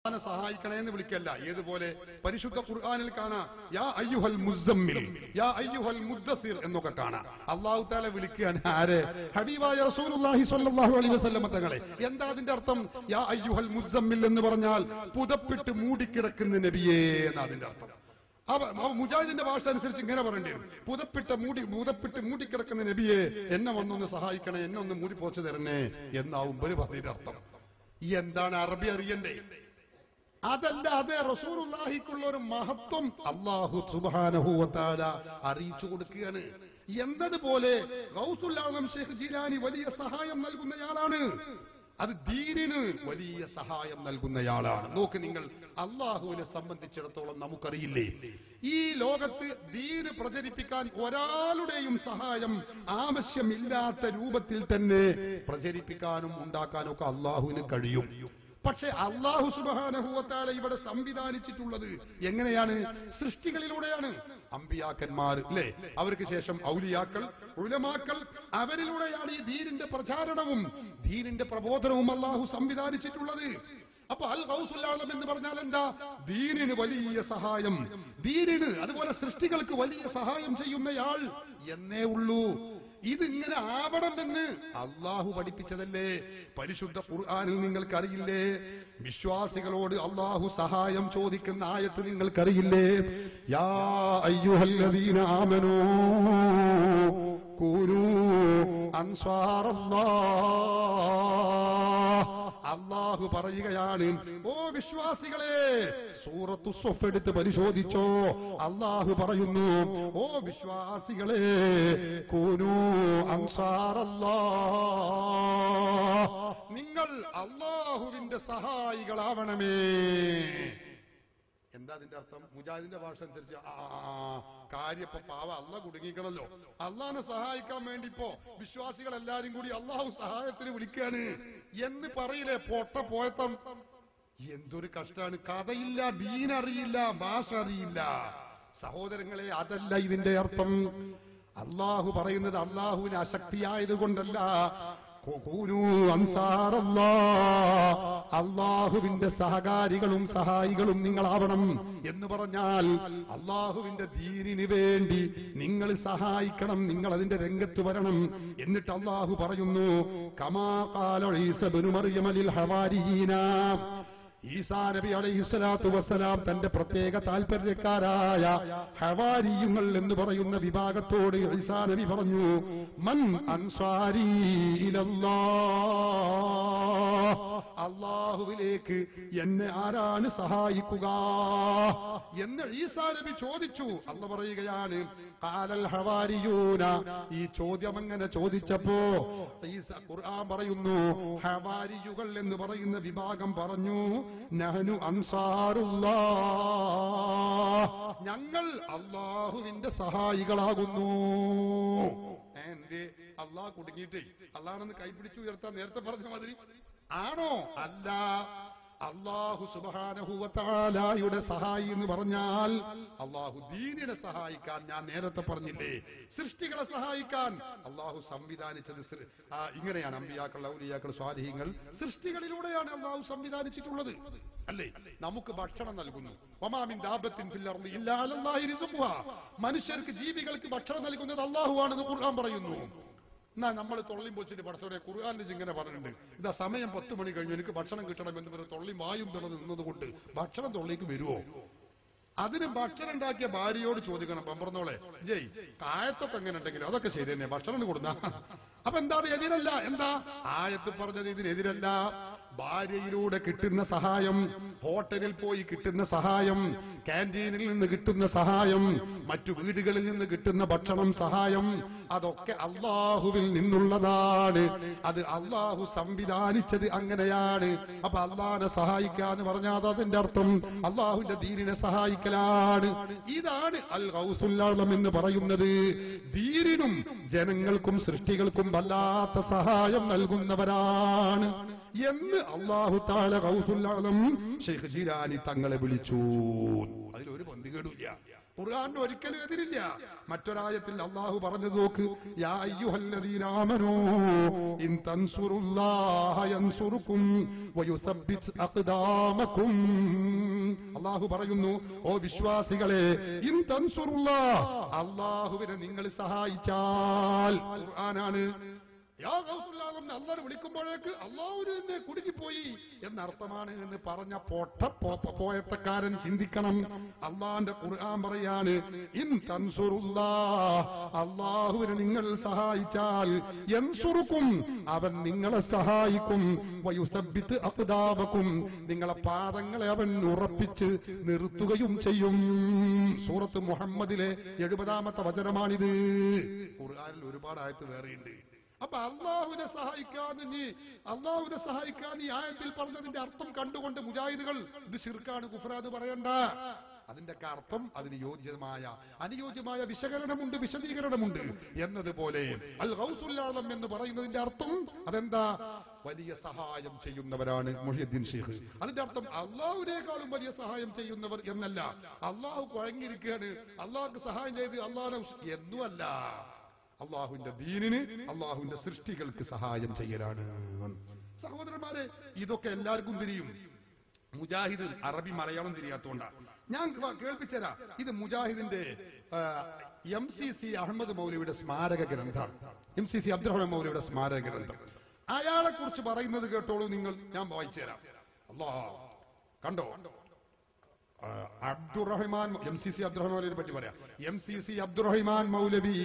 അള്ളാനെ സഹായിക്കണേ എന്ന് വിളിക്കല്ല ഏതുപോലെ പരിശുദ്ധ ഖുർആനിൽ കാണാം യാ അയ്യുഹൽ മുസമ്മിൽ യാ അയ്യുഹൽ മുദ്ദസിർ എന്നൊക്കെ കാണാം അള്ളാഹു താല വിളിക്കുകയാണ് ആരെ ഹബീബായ റസൂലുള്ളാഹി സ്വല്ലല്ലാഹു അലൈഹി വസല്ലം തങ്ങളെ എന്താ അതിന്റെ അർത്ഥം യാ അയ്യുഹൽ മുസമ്മിൽ എന്ന് പറഞ്ഞാൽ പുതപ്പിട്ട് മൂടിക്കിടക്കുന്ന നബിയേ എന്നാ അതിന്റെ അർത്ഥം അവ അവ മുജാഹിദിന്റെ ഭാഷ അനുസരിച്ച് ഇങ്ങനെ പറയേണ്ടി വരും പുതപ്പിട്ട മൂടി പുതപ്പിട്ട് മൂടിക്കിടക്കുന്ന നബിയെ എന്നെ വന്നൊന്ന് സഹായിക്കണേ എന്നെ ഒന്ന് മൂടി പോച്ചു തരണേ എന്നാവും ഒരു പറഞ്ഞതിന്റെ അർത്ഥം ഈ എന്താണ് അറബി അറിയണ്ടേ അതല്ല അതെ റസൂറുല്ലാഹിക്കുള്ള ഒരു മഹത്വം അള്ളാഹു സുബാനഹുവത്താല അറിയിച്ചു കൊടുക്കുകയാണ് എന്നതുപോലെ ഗൗസുല്ലാളം ഷെയ്ഖ് ജീലാനി വലിയ സഹായം നൽകുന്നയാളാണ് അത് ദീനിന് വലിയ സഹായം നൽകുന്നയാളാണ് നോക്ക് നിങ്ങൾ അള്ളാഹുവിനെ സംബന്ധിച്ചിടത്തോളം നമുക്കറിയില്ലേ ഈ ലോകത്ത് ദീന് പ്രചരിപ്പിക്കാൻ ഒരാളുടെയും സഹായം ആവശ്യമില്ലാത്ത രൂപത്തിൽ തന്നെ പ്രചരിപ്പിക്കാനും ഉണ്ടാക്കാനും ഒക്കെ അള്ളാഹുവിന് കഴിയും പക്ഷെ അള്ളാഹു സുബാനഹുവത്താല ഇവിടെ സംവിധാനിച്ചിട്ടുള്ളത് എങ്ങനെയാണ് സൃഷ്ടികളിലൂടെയാണ് അമ്പിയാക്കന്മാർ അല്ലെ അവർക്ക് ശേഷം ഔലിയാക്കൾ ഉലമാക്കൾ അവരിലൂടെയാണ് ഈ ദീനിന്റെ പ്രചാരണവും ദീനിന്റെ പ്രബോധനവും അള്ളാഹു സംവിധാനിച്ചിട്ടുള്ളത് അപ്പൊ അൽ ഗൗസുല്ലാളം എന്ന് പറഞ്ഞാൽ എന്താ ദീനിന് വലിയ സഹായം ദീനിന് അതുപോലെ സൃഷ്ടികൾക്ക് വലിയ സഹായം ചെയ്യുന്നയാൾ എന്നേ ഉള്ളൂ ഇതിങ്ങനെ ആവണമെന്ന് അള്ളാഹു പഠിപ്പിച്ചതല്ലേ പരിശുദ്ധ ഖുർആാനിൽ നിങ്ങൾക്കറിയില്ലേ വിശ്വാസികളോട് അള്ളാഹു സഹായം ചോദിക്കുന്ന ആയത്ത് നിങ്ങൾക്കറിയില്ലേ യാ അയ്യുഹല്ലദീന ആമനോ കൂനൂ അൻസാറല്ലാ അള്ളാഹു പറയുകയാണ് ഓ വിശ്വാസികളെ സൂറത്തു സ്വഫ് എടുത്ത് പരിശോധിച്ചോ അള്ളാഹു പറയുന്നു ഓ വിശ്വാസികളെ കൂനു അൻസാറല്ലാ നിങ്ങൾ അള്ളാഹുവിന്റെ സഹായികളാവണമേ എന്താ അതിന്റെ അർത്ഥം മുജാഹിദിന്റെ ഭാഷ അനുസരിച്ച് ആ കാര്യപ്പ പാവ അല്ല കുടുങ്ങിക്കണല്ലോ അള്ളാഹിനെ സഹായിക്കാൻ വേണ്ടി ഇപ്പോ വിശ്വാസികൾ എല്ലാരും കൂടി അള്ളാഹു സഹായത്തിന് വിളിക്കാണ് എന്ന് പറയില്ലേ പൊട്ട പോയത്തം എന്തൊരു കഷ്ടാണ് കഥയില്ല ദീനറിയില്ല ഭാഷ അറിയില്ല സഹോദരങ്ങളെ അതല്ല ഇതിന്റെ അർത്ഥം അള്ളാഹു പറയുന്നത് അള്ളാഹുവിന് അശക്തിയായതുകൊണ്ടല്ല കൂനൂ അൻസാറല്ലാ അള്ളാഹുവിന്റെ സഹകാരികളും സഹായികളും നിങ്ങളാവണം എന്ന് പറഞ്ഞാൽ അള്ളാഹുവിന്റെ ദീനിന് വേണ്ടി നിങ്ങൾ സഹായിക്കണം നിങ്ങൾ അതിന്റെ രംഗത്ത് വരണം എന്നിട്ട് അള്ളാഹു പറയുന്നു കമാ കാല ഈസബിനു മറിയമലിൽ ഹവാരിയീന ഈസാ നബി അലൈഹിസ്സലാത്തു വസ്സലാം തന്റെ പ്രത്യേക താൽപര്യക്കാരായ ഹവാരിയുങ്ങൾ എന്ന് പറയുന്ന വിഭാഗത്തോട് ഈസാ നബി പറഞ്ഞു മൻ അൻസാരി ഇലല്ലാ അള്ളാഹുവിലേക്ക് എന്നെ ആരാണ് സഹായിക്കുക എന്ന് ഈസാ നബി ചോദിച്ചു അല്ല പറയുകയാണ് കാലൽ ഹവാരിയൂന ഈ ചോദ്യം അങ്ങനെ ചോദിച്ചപ്പോ ഈസ ഖുർആൻ പറയുന്നു ഹവാരിയുകൾ എന്ന് പറയുന്ന വിഭാഗം പറഞ്ഞു നഹനു അൻസാറുല്ലാ ഞങ്ങൾ അള്ളാഹുവിന്റെ സഹായികളാകുന്നു എന്തേ അള്ളാഹ് കുടുങ്ങിയിട്ടേ അള്ളാഹെന്ന് കൈപിടിച്ചു ഉയർത്താൻ നേരത്തെ പറഞ്ഞ മാതിരി ആണോ അല്ല അള്ളാഹു സുബാനഹുവത്താലായുടെ സഹായി എന്ന് പറഞ്ഞാൽ അള്ളാഹു ദീനിനെ സഹായിക്കാൻ ഞാൻ നേരത്തെ പറഞ്ഞില്ലേ സൃഷ്ടികളെ സഹായിക്കാൻ അള്ളാഹു സംവിധാനിച്ചത് സൃ- ആ, ഇങ്ങനെയാണ് അമ്പിയാക്കൾ ഔലിയാക്കൾ സ്വാധീനങ്ങൾ സൃഷ്ടികളിലൂടെയാണ് അള്ളാഹു സംവിധാനിച്ചിട്ടുള്ളത് അല്ലേ നമുക്ക് ഭക്ഷണം നൽകുന്നു ഒമാമിൻ ദാബത്തിൻ ഫിൽ അർളി ഇല്ലാ അലല്ലാഹി റിസ്ഖുഹാ. മനുഷ്യർക്ക് ജീവികൾക്ക് ഭക്ഷണം നൽകുന്നത് അള്ളാഹുവാണെന്ന് ഖുർആൻ പറയുന്നു എന്നാ നമ്മൾ തൊള്ളിയും പൊച്ചിട്ട് പടത്തോടെ ഖുർആാനിൽ ഇങ്ങനെ പറഞ്ഞിട്ടുണ്ട് ഇതാ സമയം പത്ത് മണി കഴിഞ്ഞു എനിക്ക് ഭക്ഷണം കിട്ടണം എന്ന് പറഞ്ഞ് തൊള്ളിയും വായും തുറന്ന് നിന്നതുകൊണ്ട് ഭക്ഷണം തൊള്ളിക്ക് വരുമോ അതിന് ഭക്ഷണം ഉണ്ടാക്കിയ ഭാര്യയോട് ചോദിക്കണം പമ്പറന്നോളെ ജയ് കായത്തൊക്കെ എങ്ങനെ ഉണ്ടെങ്കിലും അതൊക്കെ ശരി തന്നെ ഭക്ഷണം കൊടുന്ന അപ്പൊ എന്താ അത് എതിരല്ല എന്താ ആയത്ത് പറഞ്ഞത് ഇതിനെതിരല്ല ഭാര്യയിലൂടെ കിട്ടുന്ന സഹായം ഹോട്ടലിൽ പോയി കിട്ടുന്ന സഹായം ക്യാൻറ്റീനിൽ നിന്ന് കിട്ടുന്ന സഹായം മറ്റു വീടുകളിൽ നിന്ന് കിട്ടുന്ന ഭക്ഷണം സഹായം അതൊക്കെ അള്ളാഹുവിൽ നിന്നുള്ളതാണ് അത് അള്ളാഹു സംവിധാനിച്ചത് അങ്ങനെയാണ് അപ്പൊ അള്ളാഹിനെ സഹായിക്കാന്ന് പറഞ്ഞാൽ അതിന്റെ അർത്ഥം അള്ളാഹുവിന്റെ ദീനിനെ സഹായിക്കലാണ് ഇതാണ് അൽ ഹൗസുല്ലാളം എന്ന് പറയുന്നത് ദീനിനും ജനങ്ങൾക്കും സൃഷ്ടികൾക്കും വല്ലാത്ത സഹായം നൽകുന്നവരാണ് എന്ന് അള്ളാഹു താല ഹൗസുല്ലാളം ഷെയ്ഖ് ജിലാനി തങ്ങളെ വിളിച്ചു അതിലൊരു പന്തികേടുമില്ല ഖുർആാനിന് ഒരിക്കലും എതിരില്ല മറ്റൊരായത്തിൽ അള്ളാഹു പറഞ്ഞു നോക്ക് യാ അയ്യുഹല്ലദീന ആമനൂ ഇൻ തൻസുറുല്ലാഹ യൻസുറുക്കും വയുസബ്ബിത് അഖ്ദാമക്കും അള്ളാഹു പറയുന്നു ഓ വിശ്വാസികളെ ഇൻ തൻസുറുല്ലാഹ് അള്ളാഹുവിനെ നിങ്ങൾ സഹായിച്ചാൽ ഖുർആനാണ് യാ ഗൗസുല്ലാഹ് അള്ളാഹ് വിളിക്കുമ്പോഴേക്ക് അള്ളാഹുവിന് തന്നെ കുടുങ്ങിപ്പോയി എന്നർത്ഥമാണ് എന്ന് പറഞ്ഞ പൊട്ട പോ- പോയത്തക്കാരൻ ചിന്തിക്കണം അള്ളാന്റെ ഖുർആൻ പറയാണ് ഇൻ തൻസുറുല്ലാ അള്ളാഹുവിനെ നിങ്ങൾ സഹായിച്ചാൽ എൻസുറുക്കും അവൻ നിങ്ങളെ സഹായിക്കും വയുസബിത്ത് അക്താപക്കും നിങ്ങളെ പാദങ്ങളെ അവൻ ഉറപ്പിച്ച് നിർത്തുകയും ചെയ്യും സൂറത്ത് മുഹമ്മദിലെ എഴുപതാമത്തെ വചനമാണിത് ഖുർആനിൽ ഒരുപാട് ആയത്ത് വേറെയുണ്ട് അപ്പൊ അള്ളാഹുവിനെ സഹായിക്കാൻ ഇനി അള്ളാഹുവിനെ സഹായിക്കാൻ ഈ ആയത്തിൽ പറഞ്ഞതിന്റെ അർത്ഥം കണ്ടുകൊണ്ട് മുജാഹിദുകൾ ഇത് ശിർക്കാണ് കുഫറാന്ന് പറയണ്ട അതിന്റെ ഒക്കെ അർത്ഥം അതിന് യോജ്യമായ അനുയോജ്യമായ വിശകലനമുണ്ട് വിശദീകരണമുണ്ട് എന്നതുപോലെ അൽ ഗൗസുല്ലാളം എന്ന് പറയുന്നതിന്റെ അർത്ഥം അതെന്താ വലിയ സഹായം ചെയ്യുന്നവരാണ് മൊഹിയുദ്ദീൻ ഷെയ്ഖ് അതിന്റെ അർത്ഥം അള്ളാഹുവിനേക്കാളും വലിയ സഹായം ചെയ്യുന്നവർ എന്നല്ല അള്ളാഹു കുഴങ്ങിയിരിക്കുകയാണ് അള്ളാഹുക്ക് സഹായം ചെയ്ത് അള്ളാഹു എന്നുമല്ല അള്ളാഹുവിന്റെ ദീനിന് അള്ളാഹുവിന്റെ സൃഷ്ടികൾക്ക് സഹായം ചെയ്യലാണ് സഹോദരന്മാരെ ഇതൊക്കെ എല്ലാവർക്കും തിരിയും മുജാഹിദ് അറബി മലയാളം തിരിയാത്തോണ്ടാണ് ഞാൻ വ- കേൾപ്പിച്ചരാ ഇത് മുജാഹിദിന്റെ എം സി സി അഹമ്മദ് മൗലവിയുടെ സ്മാരക ഗ്രന്ഥമാണ് എം സി സി അബ്ദുറഹ്മാൻ മൗലവിയുടെ സ്മാരക ഗ്രന്ഥം അയാളെ കുറിച്ച് പറയുന്നത് കേട്ടോളൂ നിങ്ങൾ ഞാൻ വായിച്ചു തരാം അല്ലാ കണ്ടോ ആ, Abdurahman M C C Abdurahman മൗലവിനെ പറ്റി പറയാം M C C Abdurahman Moulavi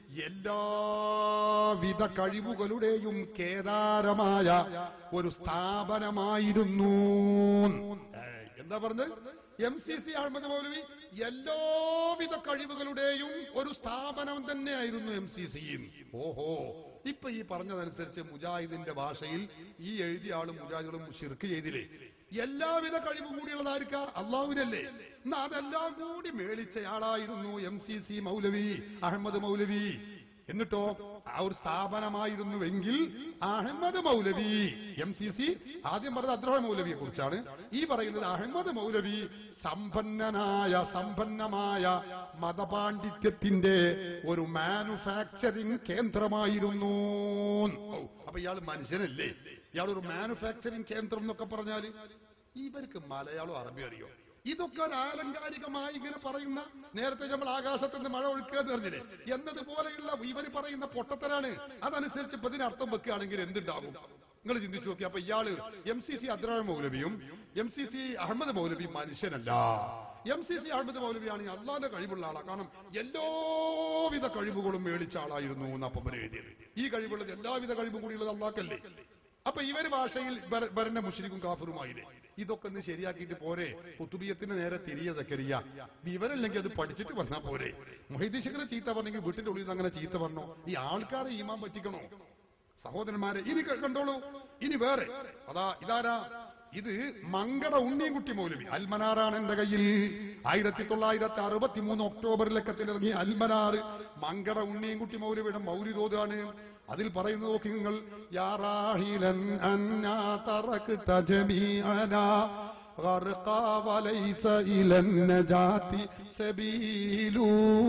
എല്ലാവിധ കഴിവുകളുടെയും കേദാരമായ ഒരു സ്ഥാപനമായിരുന്നു ഏയ്, എന്താ പറഞ്ഞത് M C C Ahammed Moulavi എല്ലാവിധ കഴിവുകളുടെയും ഒരു സ്ഥാപനം തന്നെയായിരുന്നു എം സി സി ഓഹോ ഇപ്പൊ ഈ പറഞ്ഞതനുസരിച്ച് മുജാഹിദിന്റെ ഭാഷയിൽ ഈ എഴുതിയ ആളും മുജാഹിദുകളും ഷിർക്ക് ചെയ്തില്ലേ എല്ലാവിധ കഴിവ് കൂടിയുള്ളതായിരിക്ക അള്ളാഹുവിനല്ലേ എന്നാ അതെല്ലാം കൂടി മേളിച്ചയാളായിരുന്നു M C C Moulavi Ahammed Moulavi എന്നിട്ടോ ആ ഒരു സ്ഥാപനമായിരുന്നുവെങ്കിൽ Ahammed Moulavi M C C ആദ്യം പറഞ്ഞത് അദ്രോഹ മൗലവിയെ കുറിച്ചാണ് ഈ പറയുന്നത് അഹമ്മദ് മൗലവി സമ്പന്നനായ സമ്പന്നമായ മതപാണ്ഡിത്യത്തിന്റെ ഒരു മാനുഫാക്ചറിംഗ് കേന്ദ്രമായിരുന്നു ഔ, അപ്പൊ ഇയാൾ മനുഷ്യനല്ലേ ഇയാൾ ഒരു മാനുഫാക്ചറിംഗ് കേന്ദ്രം എന്നൊക്കെ പറഞ്ഞാല് ഇവർക്ക് മലയാളം അറബി അറിയോ ഇതൊക്കെ ഒരു ആലങ്കാരികമായി ഇങ്ങനെ പറയുന്ന നേരത്തെ നമ്മൾ ആകാശത്ത് നിന്ന് മഴ ഒഴുക്കുക എന്ന് പറഞ്ഞില്ലേ എന്നതുപോലെയുള്ള ഇവർ പറയുന്ന പൊട്ടത്തരാണ് അതനുസരിച്ച് ഇപ്പൊ ഇതിന് അർത്ഥം വെക്കുകയാണെങ്കിൽ എന്തുണ്ടാകും നിങ്ങൾ ചിന്തിച്ചു നോക്കി അപ്പൊ ഇയാള് എം സി സി അദ്രാഴ മൗലവിയും M C C Ahammed Moulavi മനുഷ്യനല്ല എം സി സി അഹമ്മദ് മൗലവിയാണ് അള്ളാന്റെ കഴിവുള്ള ആളാണ് കാരണം എല്ലാവിധ കഴിവുകളും മേടിച്ച ആളായിരുന്നു എന്ന് അപ്പം എഴുതിയത് ഈ കഴിവുള്ളത് എല്ലാവിധ കഴിവും കൂടിയുള്ളത് അള്ളാഹ്ക്കല്ലേ അപ്പൊ ഇവര് ഭാഷയിൽ ഇവർ- ഇവരുടെ മുസ്ലിക്കും കാഫറുമായില്ലേ ഇതൊക്കെ ഒന്ന് ശരിയാക്കിയിട്ട് പോരെ കുത്തുബിയത്തിന് നേരെ തിരിയ സക്കരിയ ഇവരല്ലെങ്കിൽ അത് പഠിച്ചിട്ട് വന്നാ പോരെ മൊഹീദീശകരെ ചീത്ത പറഞ്ഞെങ്കിൽ വീട്ടിന്റെ ഉള്ളിൽ നിന്ന് അങ്ങനെ ചീത്ത പറഞ്ഞോ ഈ ആൾക്കാരെ ഈമാൻ പറ്റിക്കണോ സഹോദരന്മാരെ ഇനി ക- കണ്ടോളൂ ഇനി വേറെ അതാ ഇതാരാ ഇത് മങ്കട ഉണ്ണിയൻകുട്ടി മൗലവി അൽമനാറാണ് എന്റെ കയ്യിൽ ആയിരത്തി തൊള്ളായിരത്തി അറുപത്തി മൂന്ന് ഒക്ടോബർ ലക്കത്തിലിറങ്ങിയ അൽമനാർ മങ്കട ഉണ്ണിയൻകുട്ടി മൗലവിയുടെ മൗലിദോദാണ് അതിൽ പറയുന്നത് നോക്കി നിങ്ങൾ യാറാഹിലൻ അന്നാ തറക്ത ജമീഅനാ غرقا وليس إلى النجاة سبيل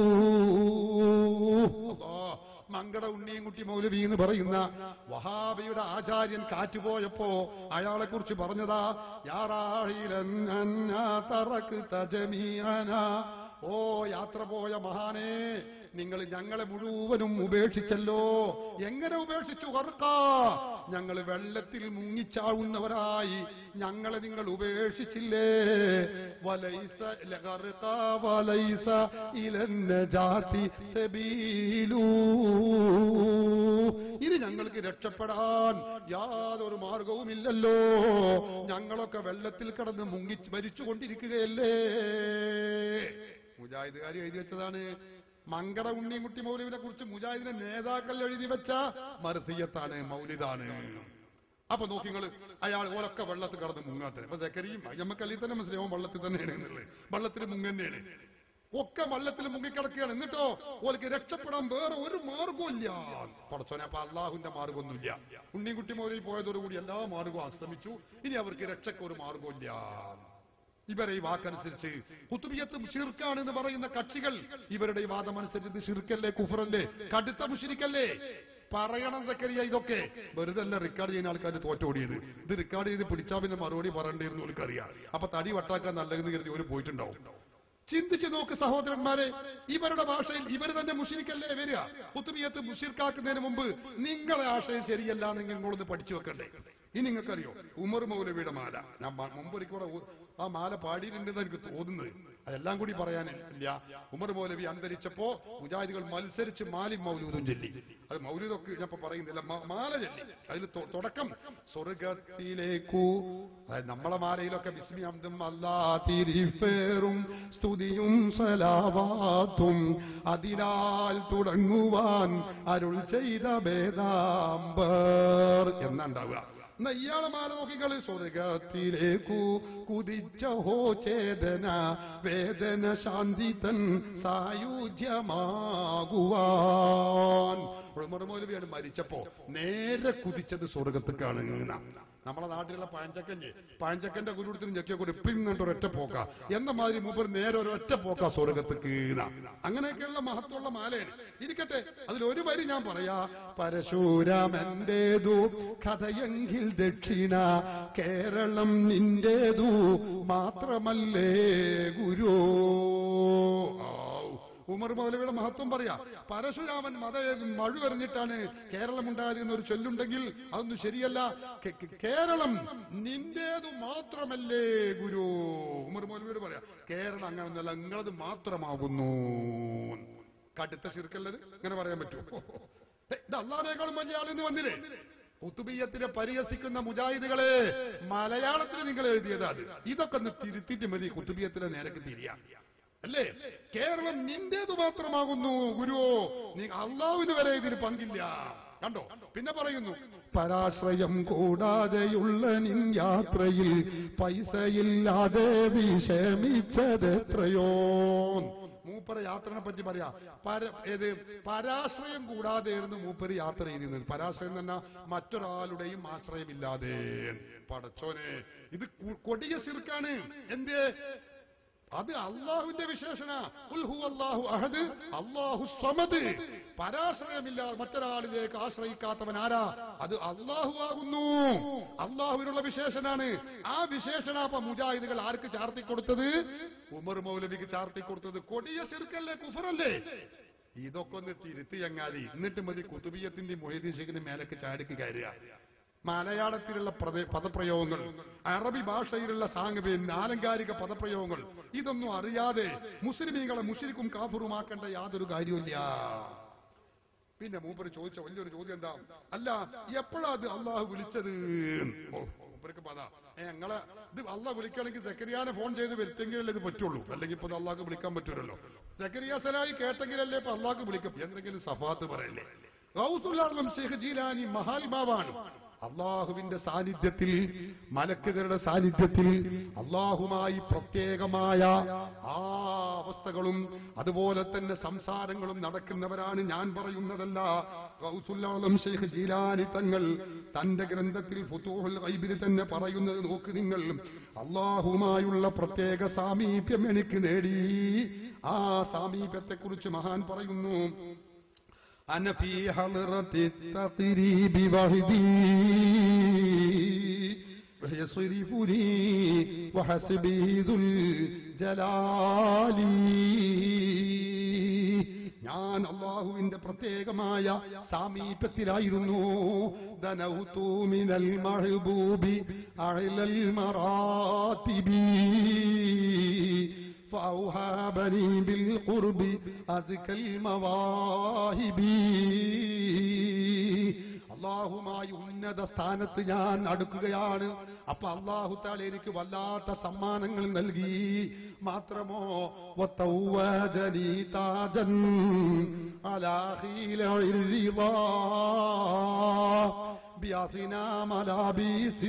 الله മങ്കട ഉണ്ണിയൻകുട്ടി മൗലവി എന്ന് പറയുന്ന വഹാബിയുടെ ആചാര്യൻ കാറ്റുപോയപ്പോ അയാളെ കുറിച്ച് പറഞ്ഞതാ യാറാഹിലൻ അന്നാ തറക്ത ജമീഅനാ. ഓ യാത്ര പോയ മഹാനെ നിങ്ങൾ ഞങ്ങളെ മുഴുവനും ഉപേക്ഷിച്ചല്ലോ എങ്ങനെ ഉപേക്ഷിച്ചു ഹർക്ക ഞങ്ങൾ വെള്ളത്തിൽ മുങ്ങിച്ചാവുന്നവരായി ഞങ്ങളെ നിങ്ങൾ ഉപേക്ഷിച്ചില്ലേ വലൈസ ലഗർക വലൈസ ഇലന്നജാതി സബീലൂ ഇനി ഞങ്ങൾക്ക് രക്ഷപ്പെടാൻ യാതൊരു മാർഗവുമില്ലല്ലോ ഞങ്ങളൊക്കെ വെള്ളത്തിൽ കിടന്ന് മുങ്ങി മരിച്ചുകൊണ്ടിരിക്കുകയല്ലേ മുജാഹിദുകാർ എഴുതി വെച്ചതാണ് മങ്കട ഉണ്ണിമുട്ടി മൗലവിനെ കുറിച്ച് മുജാഹിദിന്റെ നേതാക്കൾ എഴുതി വെച്ച മർസിയത്താണ് മൗലിദാണ് അപ്പൊ നോക്കിങ്ങൾ അയാൾ ഓരൊക്കെ വെള്ളത്തിൽ കടന്ന് മുങ്ങാത്തത് അപ്പൊ സെക്കരിയും നമുക്ക് അല്ലെങ്കിൽ തന്നെ മനസ്സിലാവും വെള്ളത്തിൽ തന്നെയാണ് എന്നുള്ളത് വെള്ളത്തിൽ മുങ്ങന്നെയാണ് ഒക്കെ വെള്ളത്തിൽ മുങ്ങിക്കിടക്കുകയാണ് എന്നിട്ടോ ഓർക്ക് രക്ഷപ്പെടാൻ വേറെ ഒരു മാർഗവും ഇല്ല പടച്ചോനെ അപ്പൊ അള്ളാഹുവിന്റെ മാർഗമൊന്നുമില്ല ഉണ്ണിക്കുട്ടി മൗലിൽ പോയതോടുകൂടി എല്ലാ മാർഗവും അസ്തമിച്ചു ഇനി അവർക്ക് രക്ഷയ്ക്ക് ഒരു മാർഗവും ഇല്ല ഇവരെ ഈ വാക്കനുസരിച്ച് കുത്തുബിയത്ത് ഷിർക്കാണ് എന്ന് പറയുന്ന കക്ഷികൾ ഇവരുടെ ഈ വാദമനുസരിച്ച് ഇത് ഷിർക്കല്ലേ കുഫറല്ലേ കടുത്ത മുഷിരിക്കല്ലേ പറയണം സക്കരിയ ഇതൊക്കെ വെറുതെ അല്ല റെക്കോർഡ് ചെയ്യുന്ന ആൾക്കാർ തോറ്റോടിയത് ഇത് റെക്കോർഡ് ചെയ്ത് പിടിച്ചാൽ പിന്നെ മറുപടി പറയേണ്ടിയിരുന്നു അവർക്കറിയാം അപ്പൊ തടി വട്ടാക്കാൻ നല്ലതെന്ന് കരുതി ഒരു പോയിട്ടുണ്ടാവും ചിന്തിച്ചു നോക്ക് സഹോദരന്മാരെ ഇവരുടെ ഭാഷയിൽ ഇവർ തന്നെ മുഷിരിക്കല്ലേ വരിക കുത്തുബിയത്ത് മുഷിർക്കാക്കുന്നതിന് മുമ്പ് നിങ്ങളെ ആശയം ശരിയല്ല എന്ന് നിങ്ങളൊന്ന് പഠിച്ചു വെക്കണ്ടേ ഇനി നിങ്ങൾക്കറിയോ ഉമർ മൗലവിയുടെ മാല ഞാൻ മ- മുമ്പ് ഒരിക്കലും കൂടെ ആ മാല പാടിയിട്ടുണ്ടെന്ന് എനിക്ക് തോന്നുന്നത് അതെല്ലാം കൂടി പറയാനില്ല ഉമർ മൗലവി അന്തരിച്ചപ്പോ മുജാഹിദികൾ മത്സരിച്ച് മാലി മൗലൂദും ചൊല്ലി അത് മൗലൂദൊക്കെ ഞാൻ ഇപ്പൊ പറയുന്നില്ല മ- മാല ചൊല്ലി അതിൽ തൊ- തുടക്കം സ്വർഗത്തിലേക്കു അതായത് നമ്മളെ മാലയിലൊക്കെ ബിസ്മി അബ്ദും അല്ലാ തിരിഫേറും സ്തുതിയും സലാവാത്തും അതിനാൽ തുടങ്ങുവാൻ അരുൾ ചെയ്ത ഭേദാംബർ എന്നാണ്ടാവുക എന്നാ ഇയാളെ മാല നോക്കിക്കള് സ്വർഗത്തിലേക്കു കുതിച്ചഹോ ചേതന വേദന ശാന്തി തൻ സായുജ്യമാകുവാൻ ഉൾമർ മൗലവിയാണ് മരിച്ചപ്പോ നേരെ കുതിച്ചത് സ്വർഗത്തേക്കാണ് എന്നാ. നമ്മളെ നാട്ടിലുള്ള പഴഞ്ചക്കഞ്ഞ് പഴഞ്ചക്കന്റെ ഗുരുടത്തിന് ഞെക്കിയൊക്കെ ഒരു എപ്പിയും കണ്ട് ഒരൊറ്റ പോക്ക എന്ന മാതിരി മൂപ്പർ നേരെ ഒരു ഒറ്റ പോക്ക സ്വർഗത്തേക്ക് എന്നാ. അങ്ങനെയൊക്കെയുള്ള മഹത്വമുള്ള മാലയാണ് ഇരിക്കട്ടെ അതിൽ ഒരു വരി ഞാൻ പറയാ പരശുരാമന്റേതു കഥയെങ്കിൽ ദക്ഷിണ കേരളം നിന്റേതു മാത്രമല്ലേ ഗുരു ഔ. ഉമർ മൗലവിയുടെ മഹത്വം പറയാ പരശുരാമൻ മത മഴുവെറിഞ്ഞിട്ടാണ് കേരളം ഉണ്ടായത് എന്നൊരു ചൊല്ലുണ്ടെങ്കിൽ അതൊന്നും ശരിയല്ല കെ- കെ- കേരളം നിന്റേതു മാത്രമല്ലേ ഗുരു ഉമർ മൗലവിയോട് പറയാ കേരളം അങ്ങനൊന്നല്ല നിങ്ങളത് മാത്രമാകുന്നു കടുത്ത ശിർക്കല്ലത് അങ്ങനെ പറയാൻ പറ്റുമോ ഹേ, ഇത് അള്ളാഹേക്കാളും വലിയ ആളെന്ന് വന്നില്ലേ കുത്തുബീയത്തിനെ പരിഹസിക്കുന്ന മുജാഹിദുകളെ മലയാളത്തിൽ നിങ്ങൾ എഴുതിയത് അത് ഇതൊക്കെ ഒന്ന് തിരുത്തിട്ട് മതി കുത്തുബീയത്തിലെ നേരക്ക് തിരിയാം അല്ലേ കേരളം നിന്റേത് മാത്രമാകുന്നു ഗുരുവോ നീ അള്ളാവിന് വരെ ഇതിന് പങ്കില്ല കണ്ടോ പിന്നെ പറയുന്നു പരാശ്രയം കൂടാതെയുള്ള നിൻ യാത്രയിൽ പൈസയില്ലാതെ വിഷമിച്ചതെത്രയോ മൂപ്പര യാത്രനെ പറ്റി പറയാ പര ഏത് പരാശ്രയം കൂടാതെയായിരുന്നു മൂപ്പര് യാത്ര ചെയ്തിരുന്നത് പരാശ്രയം തന്നെ മറ്റൊരാളുടെയും ആശ്രയമില്ലാതെ പടച്ചോനെ ഇത് കു- കൊടിയ സിർക്കാണ് എന്തേ അത് അള്ളാഹുവിന്റെ വിശേഷണ ഉൽഹു അള്ളാഹു അഹദ് അള്ളാഹു സമദ് പരാശ്രയമില്ലാതെ മറ്റൊരാളിലേക്ക് ആശ്രയിക്കാത്തവൻ ആരാ അത് അള്ളാഹു ആകുന്നു അള്ളാഹുവിനുള്ള വിശേഷനാണ് ആ വിശേഷണ അപ്പൊ മുജാഹിദുകൾ ആർക്ക് ചാർത്തി കൊടുത്തത് ഉമർ മൗലവിക്ക് ചാർത്തി കൊടുത്തത് കൊടിയ ചെറുക്കല്ലേ കുഫറല്ലേ ഇതൊക്കെ ഒന്ന് തിരുത്തി ചങ്ങാതി എന്നിട്ട് മതി കുത്തുബിയത്തിന്റെ മൊഹീദ്ദീൻ ഷെയ്ഖിന് മേലേക്ക് ചാടിക്ക് കയറുക മലയാളത്തിലുള്ള പ്രദേ- പദപ്രയോഗങ്ങൾ അറബി ഭാഷയിലുള്ള സാങ്കേതിക ആലങ്കാരിക പദപ്രയോഗങ്ങൾ ഇതൊന്നും അറിയാതെ മുസ്ലിമീങ്ങളെ മുഷിരിക്കും കാഫറുമാക്കേണ്ട യാതൊരു കാര്യമില്ല പിന്നെ മൂപ്പര് ചോദിച്ച വലിയൊരു ചോദ്യം എന്താ അല്ല എപ്പോഴാ അത് അള്ളാഹു വിളിച്ചത് ഓ, മൂപ്പർക്ക് പതാ ഏ ഞങ്ങളെ ഇത് അള്ളാഹ് വിളിക്കണമെങ്കിൽ സെക്കരിയാനെ ഫോൺ ചെയ്ത് വരുത്തെങ്കിലല്ലേ ഇത് പറ്റുള്ളൂ അല്ലെങ്കിൽ ഇപ്പൊ അള്ളാഹ്ക്ക് വിളിക്കാൻ പറ്റൂലല്ലോ സെക്കരിയ സലായി കേട്ടെങ്കിലല്ലേ ഇപ്പൊ അള്ളാഹ്ക്ക് വിളിക്കും എന്തെങ്കിലും സഫാത്ത് പറയല്ലേ ഗൗസുല്ലാളം ഷെയ്ഖ് ജീലാനി മഹാത്മാവാണ് അള്ളാഹുവിന്റെ സാന്നിധ്യത്തിൽ മലക്കുകളുടെ സാന്നിധ്യത്തിൽ അള്ളാഹുമായി പ്രത്യേകമായ ആ അവസ്ഥകളും അതുപോലെ തന്നെ സംസാരങ്ങളും നടക്കുന്നവരാണ് ഞാൻ പറയുന്നതല്ല ഗൗസുല്ലാളം ഷെയ്ഖ് ജീലാനി തങ്ങൾ തന്റെ ഗ്രന്ഥത്തിൽ ഫുതൂഹുൽ ഗൈബിന് തന്നെ പറയുന്നത് നോക്ക് നിങ്ങൾ അള്ളാഹുമായുള്ള പ്രത്യേക സാമീപ്യം എനിക്ക് നേടി ആ സാമീപ്യത്തെക്കുറിച്ച് മഹാൻ പറയുന്നു أنا في حضرة التقريب وحدي ويصرفني وحسبي ذو الجلال ഞാൻ അള്ളാഹുവിന്റെ പ്രത്യേകമായ സാമീപ്യത്തിലായിരുന്നു ദനൗതു മിനൽ മഹബൂബി അഹ്ലൽ മറാത്തിബി فأوهابني بالقرب أزكى المواهب അള്ളാഹുമായി ഉന്നത സ്ഥാനത്ത് ഞാൻ അടുക്കുകയാണ് അപ്പൊ അള്ളാഹു താല എനിക്ക് വല്ലാത്ത സമ്മാനങ്ങൾ നൽകി മാത്രമോ വത്തൗവജനീ താജൻ അലാ ഖീലഇൽ റിളാ بأثنى ملابس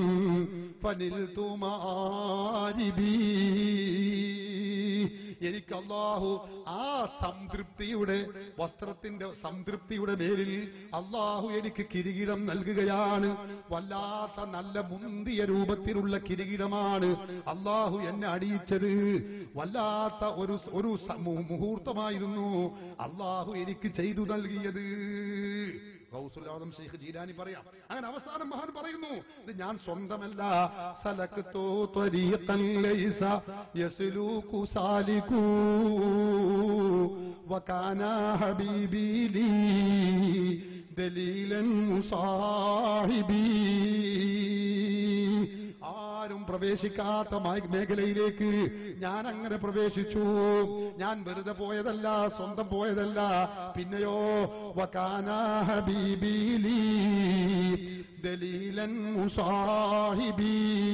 فنلت مآربي എനിക്ക് അള്ളാഹു ആ സംതൃപ്തിയുടെ വസ്ത്രത്തിന്റെ സംതൃപ്തിയുടെ മേലിൽ അള്ളാഹു എനിക്ക് കിരീടം നൽകുകയാണ് വല്ലാത്ത നല്ല മുന്തിയ രൂപത്തിലുള്ള കിരീടമാണ് അള്ളാഹു എന്നെ അണിയിച്ചത് വല്ലാത്ത ഒരു ഒരു സ- മു- മുഹൂർത്തമായിരുന്നു അള്ളാഹു എനിക്ക് ചെയ്തു നൽകിയത് ഗൗസുല്ലാദം ഷെയ്ഖ് ജീലാനി പറയാം അങ്ങനെ അവസാനം മഹാൻ പറയുന്നു ഇത് ഞാൻ സ്വന്തമല്ല സലക്തോ ത്വരീഖൻ ലൈസ യസ്ലൂകു സാലികൂ വകാന ഹബീബി ലീ ദലീലൻ മുസാഹിബി ആരും പ്രവേശിക്കാത്ത മേ- മേഖലയിലേക്ക് ഞാൻ അങ്ങനെ പ്രവേശിച്ചു ഞാൻ വെറുതെ പോയതല്ല സ്വന്തം പോയതല്ല പിന്നെയോ വകാന ഹബീബിലി ദലീലൻ മുസാഹിബി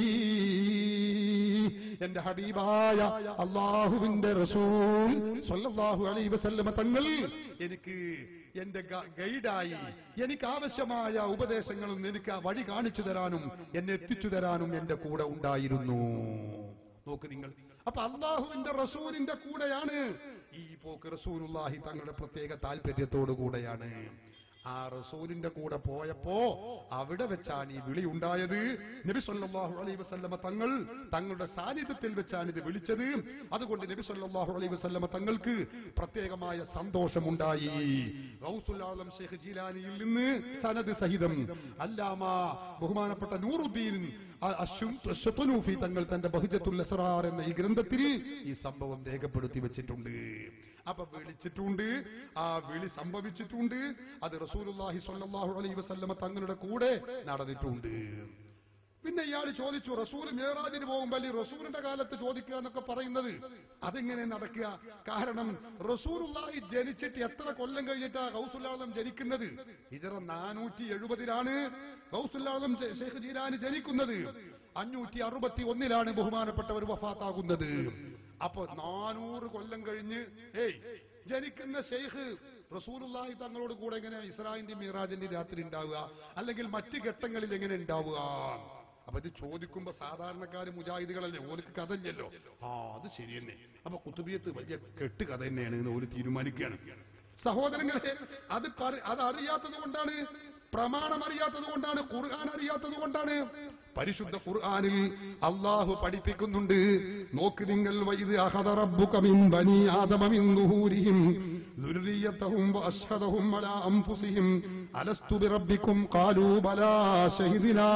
എന്റെ ഹബീബായ അള്ളാഹുവിന്റെ റസൂൽ സല്ലല്ലാഹു അലൈഹി വസല്ലമ തങ്ങൾ എനിക്ക് എന്റെ ഗ- ഗൈഡായി എനിക്ക് ആവശ്യമായ ഉപദേശങ്ങളും എനിക്ക് ആ വഴി കാണിച്ചു തരാനും എന്നെ എത്തിച്ചു തരാനും എന്റെ കൂടെ ഉണ്ടായിരുന്നു നോക്ക് നിങ്ങൾ അപ്പൊ അള്ളാഹുവിന്റെ റസൂലിന്റെ കൂടെയാണ് ഈ പോക്ക് റസൂലുള്ളാഹി തങ്ങളുടെ പ്രത്യേക താല്പര്യത്തോടു കൂടെയാണ് ആ റസൂലിന്റെ കൂടെ പോയപ്പോ അവിടെ വെച്ചാണ് ഈ വിളി ഉണ്ടായത് നബി സല്ലല്ലാഹു അലൈഹി വസല്ലമ തങ്ങൾ തങ്ങളുടെ സാന്നിധ്യത്തിൽ വെച്ചാണ് ഇത് വിളിച്ചത് അതുകൊണ്ട് നബി സല്ലല്ലാഹു അലൈഹി വസല്ലമ തങ്ങൾക്ക് പ്രത്യേകമായ സന്തോഷമുണ്ടായി ഗൗസുൽ ആലം ഷെയ്ഖ് ജീലാനിയിൽ നിന്ന് സനദ് സഹിതം അല്ലാമ ബഹുമാനപ്പെട്ട നൂറുദ്ദീൻ അ- അശ്ശു- അശ്ശത്തുനൂഫി തങ്ങൾ തന്റെ ബഹുജത്തുൽ അസ്റാർ എന്ന ഈ ഗ്രന്ഥത്തിൽ ഈ സംഭവം രേഖപ്പെടുത്തി വെച്ചിട്ടുണ്ട് അപ്പൊ വിളിച്ചിട്ടുണ്ട് ആ വിളി സംഭവിച്ചിട്ടുണ്ട് അത് റസൂലുള്ളാഹി സ്വല്ലല്ലാഹു അലൈഹി വസല്ലമ തങ്ങളുടെ കൂടെ നടന്നിട്ടുണ്ട് പിന്നെ ഇയാൾ ചോദിച്ചു റസൂൽ മേറാജിന് പോകുമ്പോൾ ഈ റസൂലിന്റെ കാലത്ത് ചോദിക്കുക എന്നൊക്കെ പറയുന്നത് അതെങ്ങനെ നടക്കുക കാരണം റസൂലുള്ളാഹി ജനിച്ചിട്ട് എത്ര കൊല്ലം കഴിഞ്ഞിട്ടാ ഗൗസുല്ലാളം ജനിക്കുന്നത് ഇതറ നാനൂറ്റി എഴുപതിലാണ് ഗൗസുല്ലാളം ഷെയ്ഖ് ജീലാനി ജനിക്കുന്നത് അഞ്ഞൂറ്റി അറുപത്തി ഒന്നിലാണ് ബഹുമാനപ്പെട്ടവർ വഫാത്താകുന്നത് അപ്പൊ നാനൂറ് കൊല്ലം കഴിഞ്ഞ് ഏയ് ജനിക്കുന്ന ഷെയ്ഖ് റസൂലുള്ളാഹി തങ്ങളോട് കൂടെ എങ്ങനെ ഇസ്രായിന്റെ മീറാജിന്റെ രാത്രി ഉണ്ടാവുക അല്ലെങ്കിൽ മറ്റ് ഘട്ടങ്ങളിൽ എങ്ങനെ ഉണ്ടാവുക അപ്പൊ ഇത് ചോദിക്കുമ്പോ സാധാരണക്കാര് മുജാഹിദുകളല്ലേ ഓർക്ക് കഥ ഇല്ലല്ലോ ആ അത് ശരി തന്നെ അപ്പൊ കുത്തുബിയത്ത് വലിയ കെട്ട് കഥ തന്നെയാണ് എന്ന് ഓര് തീരുമാനിക്കുകയാണ് സഹോദരങ്ങളെ അത് പറ- അത് അറിയാത്തത് കൊണ്ടാണ് പ്രമാണം അറിയാത്തത് കൊണ്ടാണ് ഖുർആൻ അറിയാത്തത് കൊണ്ടാണ് പരിശുദ്ധ ഖുർആനിൽ അള്ളാഹു പഠിപ്പിക്കുന്നുണ്ട് നോക്ക് നിങ്ങൾ വൈദ് അഹദ റബ്ബുക മിൻ ബനി ആദമ മിൻ ദുഹൂരിഹിം ذريتهم وأشهدهم على أنفسهم ألست بربكم قالوا بلى شهدنا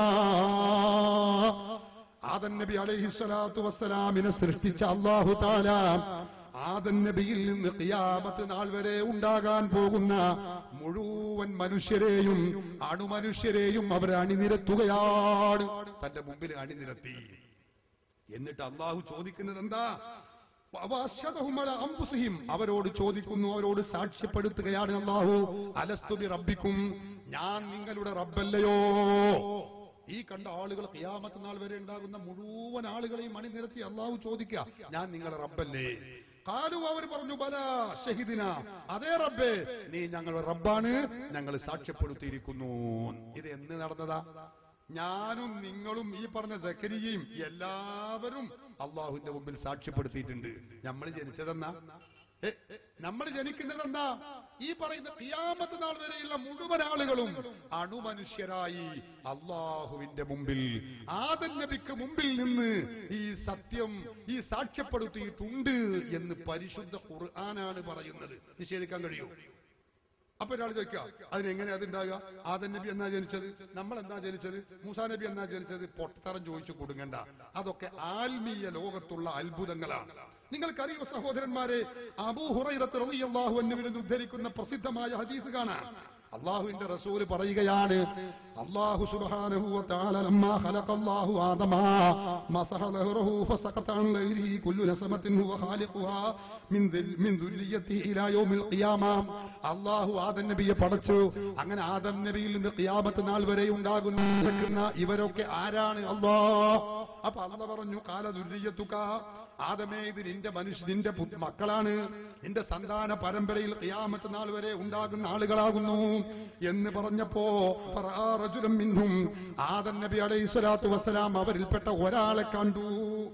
ആദൻ നബി അലൈഹിസ്സലാത്തു വസ്സലാമിനെ സൃഷ്ടിച്ച അള്ളാഹു താല ആദൻ നബിയിൽ നിന്ന് ഖിയാമത്ത് നാൾ വരെ ഉണ്ടാകാൻ പോകുന്ന മുഴുവൻ മനുഷ്യരെയും അണുമനുഷ്യരെയും അവർ അണിനിരത്തുകയാണ് തന്റെ മുമ്പിൽ അണിനിരത്തി എന്നിട്ട് അള്ളാഹു ചോദിക്കുന്നത് എന്താ വഅശ്ഹദഹും അലാ അൻഫുസിഹിം. അവരോട് ചോദിക്കുന്നു അവരോട് സാക്ഷ്യപ്പെടുത്തുകയാണ് അള്ളാഹു അലസ്തുബി റബ്ബിക്കും ഞാൻ നിങ്ങളുടെ റബ്ബല്ലയോ ഈ കണ്ട ആളുകൾ ഖിയാമത്ത് നാൾ വരെ ഉണ്ടാകുന്ന മുഴുവൻ ആളുകളെയും അണിനിരത്തി അള്ളാഹു ചോദിക്കുക ഞാൻ നിങ്ങളുടെ റബ്ബല്ലേ കാലു അവർ പറഞ്ഞു ബല ഷഹിദിന അതേ റബ്ബേ നീ ഞങ്ങളുടെ റബ്ബാണ് ഞങ്ങൾ സാക്ഷ്യപ്പെടുത്തിയിരിക്കുന്നു ഇത് എന്ന് നടന്നതാ ഞാനും നിങ്ങളും ഈ പറഞ്ഞ സക്കരിയയും എല്ലാവരും അള്ളാഹുവിന്റെ മുമ്പിൽ സാക്ഷ്യപ്പെടുത്തിയിട്ടുണ്ട് നമ്മൾ ജനിച്ചതെന്നാ നമ്മൾ ജനിക്കുന്നതെന്താ ഈ പറയുന്ന കിയാമത്ത് നാൾ വരെയുള്ള മുഴുവൻ ആളുകളും അണുമനുഷ്യരായി അള്ളാഹുവിന്റെ മുമ്പിൽ ആദൻ നബിക്ക് മുമ്പിൽ നിന്ന് ഈ സത്യം ഈ സാക്ഷ്യപ്പെടുത്തിയിട്ടുണ്ട് എന്ന് പരിശുദ്ധ ഖുർആനാണ് പറയുന്നത് നിഷേധിക്കാൻ കഴിയൂ അപ്പൊ ഒരാൾ ചോദിക്കുക അതിനെങ്ങനെ അതുണ്ടാകുക ആദൻ നബി എന്നാ ജനിച്ചത് നമ്മൾ എന്നാ ജനിച്ചത് മൂസാ നബി എന്നാ ജനിച്ചത് പൊട്ടത്തരം ചോദിച്ചു കൊടുങ്ങണ്ട അതൊക്കെ ആത്മീയ ലോകത്തുള്ള അത്ഭുതങ്ങളാണ് നിങ്ങൾക്കറിയോ സഹോദരന്മാരെ അബൂ ഹുറൈറത്ത് റളിയല്ലാഹു അൻഹുവിൽ നിന്ന് ഉദ്ധരിക്കുന്ന പ്രസിദ്ധമായ ഹദീസ് കാണാം അള്ളാഹുവിന്റെ റസൂല് പറയുകയാണ് അള്ളാഹു സുബ്ഹാനഹു വ തആല ലമ്മാ ഖലഖല്ലാഹു ആദമ മസഹ ലഹ്റഹു ഫസഖത അൻ ഗൈരിഹി കുല്ലു നസമത്തിൻ ഹുവ ഖാലിഖുഹാ മിൻ ദിൽ- മിൻ ദുർരിയത്തിഹി ഇലാ യൗമിൽ ഖിയാമ അള്ളാഹു ആദം നബിയെ പടച്ചു അങ്ങനെ ആദം നബിയിൽ നിന്ന് ഖിയാമത്ത് നാൾ വരെ ഉണ്ടാകുന്ന നടക്കുന്ന ഇവരൊക്കെ ആരാണ് അള്ളാ അപ്പൊ അള്ള പറഞ്ഞു കാല ദുർരിയത്തുക ആദമേ ഇത് നിന്റെ മനുഷ്യ നിന്റെ പു- മക്കളാണ് നിന്റെ സന്താന പരമ്പരയിൽ ഖിയാമത്ത് നാൾ വരെ ഉണ്ടാകുന്ന ആളുകളാകുന്നു എന്ന് പറഞ്ഞപ്പോ ഫറആ റജുലൻ മിൻഹും ആദം നബി അലൈഹി സ്വലാത്തു വസ്സലാം അവരിൽപ്പെട്ട ഒരാളെ കണ്ടു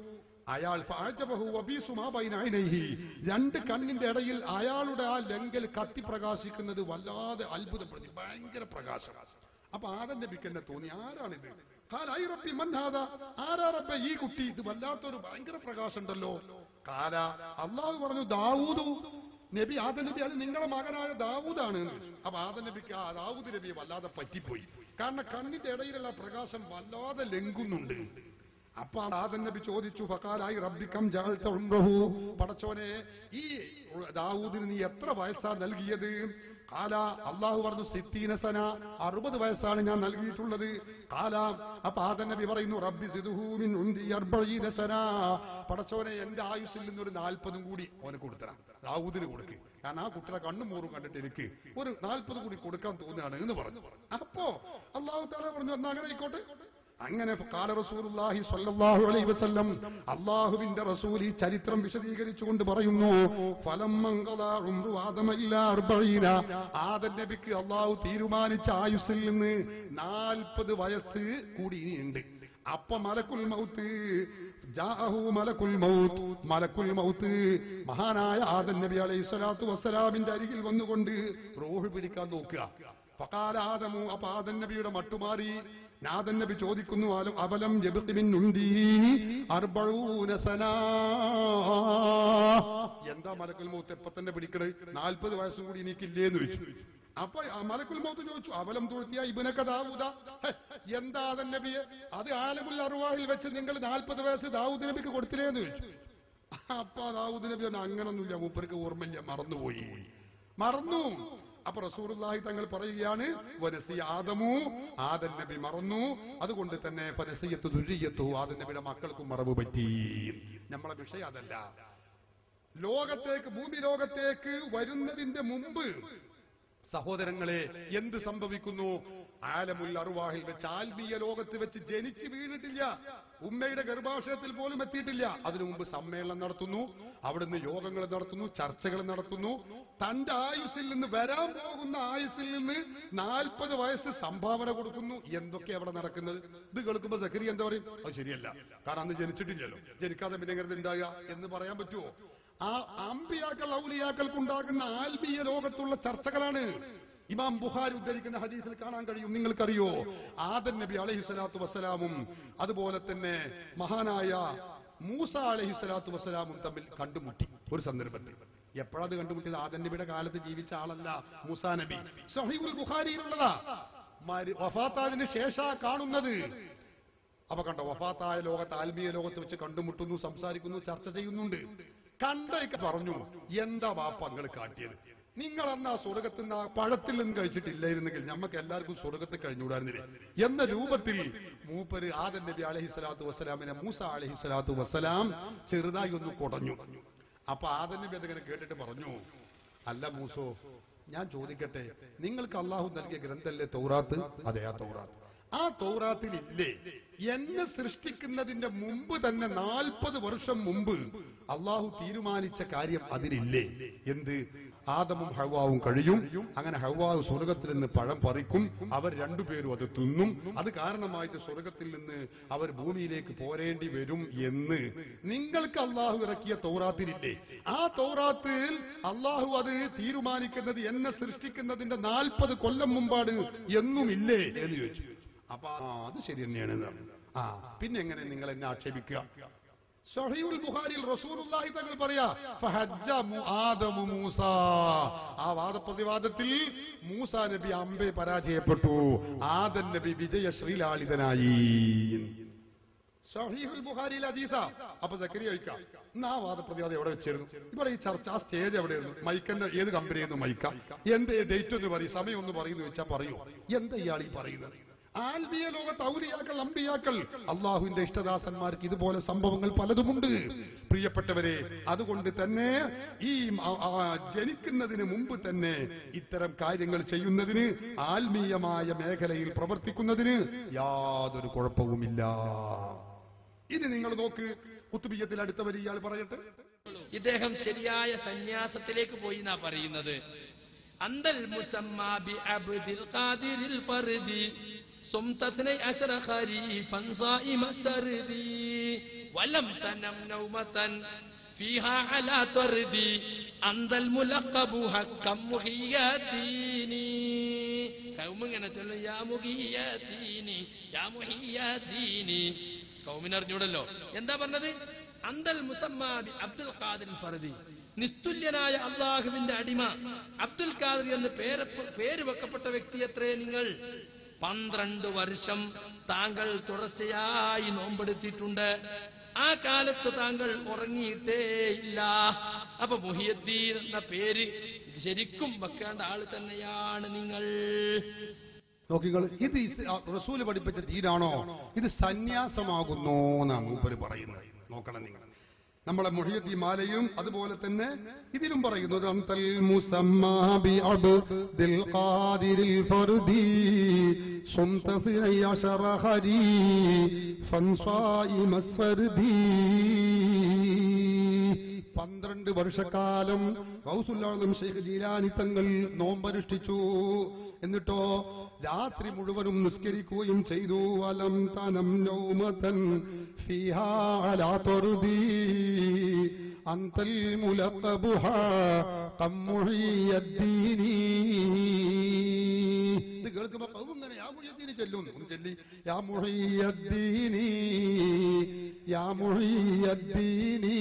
അയാൾ ഫഅജബഹു വബീസു മാ ബൈന ഐനൈഹി. രണ്ട് കണ്ണിന്റെ ഇടയിൽ അയാളുടെ ആ ലെങ്കൽ കത്തി പ്രകാശിക്കുന്നത് വല്ലാതെ അത്ഭുതപ്പെടുത്തി ഭയങ്കര പ്രകാശം അപ്പൊ ആദം നബിക്ക് എന്നെ തോന്നി ആരാണിത് കാല ഐ റബ്ബി മൻ ഹാദാ? ആരാ റബ്ബേ ഈ കുട്ടി ഇത് വല്ലാത്തൊരു ഭയങ്കര പ്രകാശം ഉണ്ടല്ലോ കാല അള്ളാഹു പറഞ്ഞു ദാവൂദു നബി ആദം നബി അത് നിങ്ങളുടെ മകനായ ദാവൂദാണ് എന്ന്. അപ്പൊ ആദം നബിക്ക് ആ ദാവൂദ് നബിയെ വല്ലാതെ പറ്റിപ്പോയി കാരണം കണ്ണിന്റെ ഇടയിലുള്ള പ്രകാശം വല്ലാതെ ലംഘുന്നുണ്ട് അപ്പൊ ആദം നബി ചോദിച്ചു ഫക്കാലായി റബ്ബിക്കം ജഅൽത ഉംറഹു പടച്ചോനെ ഈ ദാവൂദിന് നീ എത്ര വയസ്സാ നൽകിയത് കാല അള്ളാഹു പറഞ്ഞു സിത്തീന സന അറുപത് വയസ്സാണ് ഞാൻ നൽകിയിട്ടുള്ളത് കാല അപ്പൊ ആദം നബി പറയുന്നു റബ്ബി സിദ്ഹു മിൻ ഉന്തി അർബഈന സന പടച്ചോനെ എന്റെ ആയുസ്സിൽ നിന്നൊരു നാൽപ്പതും കൂടി ഓനെ കൊടുത്തരാം ദാവൂദിന് കൊടുക്ക് കാരണം ആ കുട്ടിയുടെ കണ്ണും മൂറും കണ്ടിട്ട് എനിക്ക് ഒരു നാൽപ്പത് കൂടി കൊടുക്കാൻ തോന്നുകയാണ് എന്ന് പറഞ്ഞു അപ്പോ അള്ളാഹു താല പറഞ്ഞു എന്നാ അങ്ങനെ ആയിക്കോട്ടെ അങ്ങനെ കാല റസൂലുള്ളാഹി സ്വല്ലല്ലാഹു അലൈഹി വസല്ലം അള്ളാഹുവിന്റെ റസൂൽ ഈ ചരിത്രം വിശദീകരിച്ചുകൊണ്ട് പറയുന്നു ഫലം മംഗള ഉംറു ആദമ ഇല്ലാ അർബഈന ആദം നബിക്ക് അള്ളാഹു തീരുമാനിച്ച ആയുസ്സിൽ നിന്ന് നാൽപ്പത് വയസ്സ് കൂടി ഇനിയുണ്ട് അപ്പൊ മലക്കുൽ മൗത്ത് ജാഅഹു മലക്കുൽ മൗത്ത് മലക്കുൽ മൗത്ത് മഹാനായ ആദം നബി അലൈഹി സ്വലാത്തു വസ്സലാമിന്റെ അരികിൽ വന്നുകൊണ്ട് റൂഹ് പിടിക്കാൻ നോക്കുക ഫക്കാല ആദമു അപ്പൊ ആദം നബിയുടെ മട്ടുമാറി നാദൻ നബി ചോദിക്കുന്നു "അലം- അവലം ജബിത്തിമിൻ ഉണ്ടീ അർബഊന സനാ എന്താ മലക്കുൽ മൗത്ത് എപ്പ തന്നെ പിടിക്കണത് നാൽപ്പത് വയസ്സും കൂടി എനിക്കില്ലേന്ന് ചോദിച്ചു അപ്പൊ ആ മലക്കുൽ മൗത്ത് ചോദിച്ചു അവലം തോഴ്ത്തിയ ഇബനക്ക ദാവൂദ ഹെ, എന്താ ആദൻ നബിയെ അത് ആലമുൽ അറുവാഹിൽ വെച്ച് നിങ്ങൾ നാൽപ്പത് വയസ്സ് ദാവൂദ് നബിക്ക് കൊടുത്തില്ലേന്ന് ചോദിച്ചു അപ്പൊ ദാവൂദ് നബി പറഞ്ഞു അങ്ങനൊന്നുമില്ല മൂപ്പർക്ക് ഓർമ്മയില്ല മറന്നുപോയി മറന്നു അപ്പൊ റസൂറുല്ലാഹി തങ്ങൾ പറയുകയാണ് വനസി ആദമു ആദൻ നബി മറന്നു അതുകൊണ്ട് തന്നെ പനസിയത്ത് ദുരിയത്തു ആദൻ നബിയുടെ മക്കൾക്കും മറവ് പറ്റി നമ്മളെ വിഷയം അതല്ല ലോകത്തേക്ക് ഭൂമി ലോകത്തേക്ക് വരുന്നതിന്റെ മുമ്പ് സഹോദരങ്ങളെ എന്ത് സംഭവിക്കുന്നു ആലമുൽ അറുവാഹിൽ വെച്ച് ആത്മീയ ലോകത്ത് വെച്ച് ജനിച്ച് വീണിട്ടില്ല ഉമ്മയുടെ ഗർഭാശയത്തിൽ പോലും എത്തിയിട്ടില്ല അതിനു മുമ്പ് സമ്മേളനം നടത്തുന്നു അവിടുന്ന് യോഗങ്ങൾ നടത്തുന്നു ചർച്ചകൾ നടത്തുന്നു തന്റെ ആയുസ്സിൽ നിന്ന് വരാൻ പോകുന്ന ആയുസ്സിൽ നിന്ന് നാൽപ്പത് വയസ്സ് സംഭാവന കൊടുക്കുന്നു എന്തൊക്കെ അവിടെ നടക്കുന്നത് ഇത് കേൾക്കുമ്പോ സക്കരി എന്താ പറയും അത് ശരിയല്ല കാരണം അന്ന് ജനിച്ചിട്ടില്ലല്ലോ ജനിക്കാതെ പിന്നെ എങ്ങനെ ഉണ്ടാകുക എന്ന് പറയാൻ പറ്റുമോ ആ അമ്പിയാക്കൾ ഔലിയാക്കൾക്ക് ഉണ്ടാകുന്ന ആത്മീയ ലോകത്തുള്ള ചർച്ചകളാണ് ഇമാം ബുഖാരി ഉദ്ധരിക്കുന്ന ഹദീസിൽ കാണാൻ കഴിയും നിങ്ങൾക്കറിയോ ആദൻ നബി അലൈഹി സ്വലാത്തു വസ്സലാമും അതുപോലെ തന്നെ മഹാനായ മൂസ അലൈഹി സ്വലാത്തു വസ്സലാമും തമ്മിൽ കണ്ടുമുട്ടി ഒരു സന്ദർഭത്തിൽ എപ്പോഴത് കണ്ടുമുട്ടിയത് ആദൻ നബിയുടെ കാലത്ത് ജീവിച്ച ആളല്ല മൂസാ നബി സഹീബുൽ ബുഖാരിയിലുള്ളതാ മരി- വഫാത്താതിന് ശേഷാ കാണുന്നത് അപ്പൊ കണ്ടോ വഫാത്തായ ലോകത്ത് ആത്മീയ ലോകത്ത് വെച്ച് കണ്ടുമുട്ടുന്നു സംസാരിക്കുന്നു ചർച്ച ചെയ്യുന്നുണ്ട് കണ്ടേക്ക് പറഞ്ഞു എന്താ വാപ്പ നിങ്ങൾ കാട്ടിയത് നിങ്ങൾ അന്ന് ആ സ്വർഗത്തിൽ നിന്ന് ആ പഴത്തിൽ നിന്ന് കഴിച്ചിട്ടില്ലായിരുന്നെങ്കിൽ നമുക്ക് എല്ലാവർക്കും സ്വർഗത്തിൽ കഴിഞ്ഞുകൂടായിരുന്നില്ലേ എന്ന രൂപത്തിൽ മൂപ്പര് ആദൻ നബി അലഹി സ്വലാത്തു വസ്സലാമിനെ മൂസ അലഹി സ്വലാത്തു വസ്സലാം ചെറുതായി ഒന്ന് കുടഞ്ഞു അപ്പൊ ആദൻ നബി അതിങ്ങനെ കേട്ടിട്ട് പറഞ്ഞു അല്ല മൂസോ ഞാൻ ചോദിക്കട്ടെ നിങ്ങൾക്ക് അള്ളാഹു നൽകിയ ഗ്രന്ഥല്ലേ തൗറാത്ത് അതെ ആ തൗറാത്ത് ആ തൗറാത്തിലില്ലേ എന്നെ സൃഷ്ടിക്കുന്നതിന്റെ മുമ്പ് തന്നെ നാൽപ്പത് വർഷം മുമ്പ് അള്ളാഹു തീരുമാനിച്ച കാര്യം അതിലില്ലേ എന്ത് ആദമും ഹവാവും കഴിയും അങ്ങനെ ഹവാവ് സ്വർഗത്തിൽ നിന്ന് പഴം പറിക്കും അവർ രണ്ടുപേരും അത് തിന്നും അത് കാരണമായിട്ട് സ്വർഗത്തിൽ നിന്ന് അവർ ഭൂമിയിലേക്ക് പോരേണ്ടി വരും എന്ന് നിങ്ങൾക്ക് അള്ളാഹു ഇറക്കിയ തൗറാത്തിലില്ലേ ആ തൗറാത്തിൽ അള്ളാഹു അത് തീരുമാനിക്കുന്നത് എന്നെ സൃഷ്ടിക്കുന്നതിന്റെ നാൽപ്പത് കൊല്ലം മുമ്പാണ് എന്നുമില്ലേ എന്ന് ചോദിച്ചു അപ്പൊ ആ അത് ശരി തന്നെയാണ് എന്ന് പറഞ്ഞു. ആ പിന്നെ എങ്ങനെ നിങ്ങൾ എന്നെ ആക്ഷേപിക്കുക സഹീഉൽ ബുഖാരിയിൽ റസൂലുള്ളാഹി തങ്ങൾ പറയാ ഫഹജ്ജ മു- ആദമു മൂസ ആ വാദപ്രതിവാദത്തിൽ മൂസ നബി അമ്പെ പരാജയപ്പെട്ടു ആദൻ നബി വിജയ ശ്രീലാളിതനായി സഹീഹുൽ ബുഖാരിയിൽ ഹദീസ അപ്പൊ സക്കരിയ ചോദിക്കാം എന്നാ ആ വാദപ്രതിവാദം എവിടെ വെച്ചിരുന്നു ഇവിടെ ഈ ചർച്ച ആ സ്റ്റേജ് എവിടെയായിരുന്നു മൈക്കന്റെ ഏത് കമ്പനിയെന്ന് മൈക്ക എന്ത് ഡേറ്റ് എന്ന് പറയും സമയം ഒന്ന് പറയുന്നു വെച്ചാൽ പറയൂ എന്താ ഇയാൾ ഈ പറയുന്നത് ആത്മീയ ലോകത്ത് ഔലിയാക്കൾ അമ്പിയാക്കൾ അള്ളാഹുവിന്റെ ഇഷ്ടദാസന്മാർക്ക് ഇതുപോലെ സംഭവങ്ങൾ പലതുമുണ്ട് പ്രിയപ്പെട്ടവരെ അതുകൊണ്ട് തന്നെ ഈ ആ- ആ ജനിക്കുന്നതിന് മുമ്പ് തന്നെ ഇത്തരം കാര്യങ്ങൾ ചെയ്യുന്നതിന് ആത്മീയമായ മേഖലയിൽ പ്രവർത്തിക്കുന്നതിന് യാതൊരു കുഴപ്പവുമില്ല ഇനി നിങ്ങൾ നോക്ക് കുത്തുബിയത്തിൽ അടുത്ത വരി ഇയാൾ പറയട്ടെ ഇദ്ദേഹം ശരിയായ സന്യാസത്തിലേക്ക് പോയി എന്നാ പറയുന്നത് അന്തൽ മുസമ്മാ ബി അബ്ദിൽ ഖാദിരിൽ ഫർദി صمت اثني عشر خريفا صائم سردي ولم تنم نومة فيها على طردي أنت الملقب حقا محياتيني കൗമിങ്ങനെ ചൊല്ലും യാ മുഖിയാതീനി യാ മുഹിയാതീനി കൗമിനറിഞ്ഞൂടല്ലോ എന്താ പറഞ്ഞത് അന്തൽ മുസമ്മാബി അബ്ദുൽ ഖാദിർ ഫർദി നിസ്തുല്യനായ അള്ളാഹുവിന്റെ അടിമ അബ്ദുൽ ഖാദിർ എന്ന് പേര് പേര് വെക്കപ്പെട്ട വ്യക്തി എത്രേ നിങ്ങൾ പന്ത്രണ്ട് വർഷം താങ്കൾ തുടർച്ചയായി നോമ്പെടുത്തിട്ടുണ്ട് ആ കാലത്ത് താങ്കൾ ഉറങ്ങിയിട്ടേ ഇല്ല അപ്പൊ മുഹിയദ്ദീൻ എന്ന പേര് ഇത് ശരിക്കും വെക്കേണ്ട ആള് തന്നെയാണ് നിങ്ങൾ നോക്കികൾ ഇത് ഇസ്- ആ, റസൂല് പഠിപ്പിച്ച ദീനാണോ ഇത് സന്യാസമാകുന്നു എന്നാണ് മൂപ്പര് പറയുന്നത് നോക്കണം നിങ്ങൾ നമ്മളെ മുഹിയത്തി മാലയും അതുപോലെ തന്നെ ഇതിലും പറയുന്നത് അന്തൽ മുസമ്മാ ബി അബ്ദിൽ ഖാദിരിൽ ഫർദി സ്വന്ത അശറ ഹരി ഫൻസായിമ സർദി പന്ത്രണ്ട് വർഷക്കാലം ഗൗസുല്ലാളും ഷെയ്ഖ് ജീലാനി തങ്ങൾ നോമ്പനുഷ്ഠിച്ചു എന്നിട്ടോ രാത്രി മുഴുവനും നിസ്കരിക്കുകയും ചെയ്തു അലം തനം നൗമതൻ ഫിഹാ അലാ തൊറുദീ അന്തൽ മുലഖബുഹ കമ്മുഹിയദ്ദീനി ഇത് കേൾക്കുമ്പോ കൗം ഇങ്ങനെ യാ മുഹിയദ്ദീനി ചെല്ലും ഒന്ന് ചൊല്ലി യാ മുഹിയദ്ദീനി യാ മുഹിയദ്ദീനി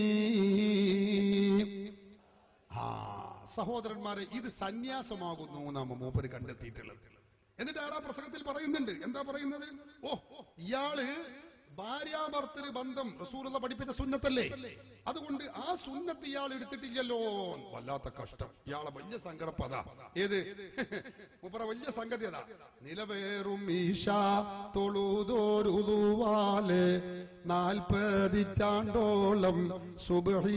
ആ സഹോദരന്മാരെ ഇത് സന്യാസമാകുന്നു നാമ മൂപ്പര് കണ്ടെത്തിയിട്ടുള്ളത് എന്നിട്ട് ആടാ പ്രസംഗത്തിൽ പറയുന്നുണ്ട് എന്താ പറയുന്നത് ഓ ഇയാള് ഭാര്യാഭർത്തൃ ബന്ധം റസൂലുള്ള പഠിപ്പിച്ച സുന്നത്തല്ലേ അതുകൊണ്ട് ആ സുന്നത്ത് ഇയാൾ എടുത്തിട്ടില്ലല്ലോ വല്ലാത്ത കഷ്ടം ഇയാളെ വലിയ സങ്കടപ്പത ഏത് മൂപ്പറ വലിയ സംഗതി അതാ നിലവേറും ഈശ തൊഴുതോരുവാലെ നാൽപ്പതിറ്റാണ്ടോളം സുബഹി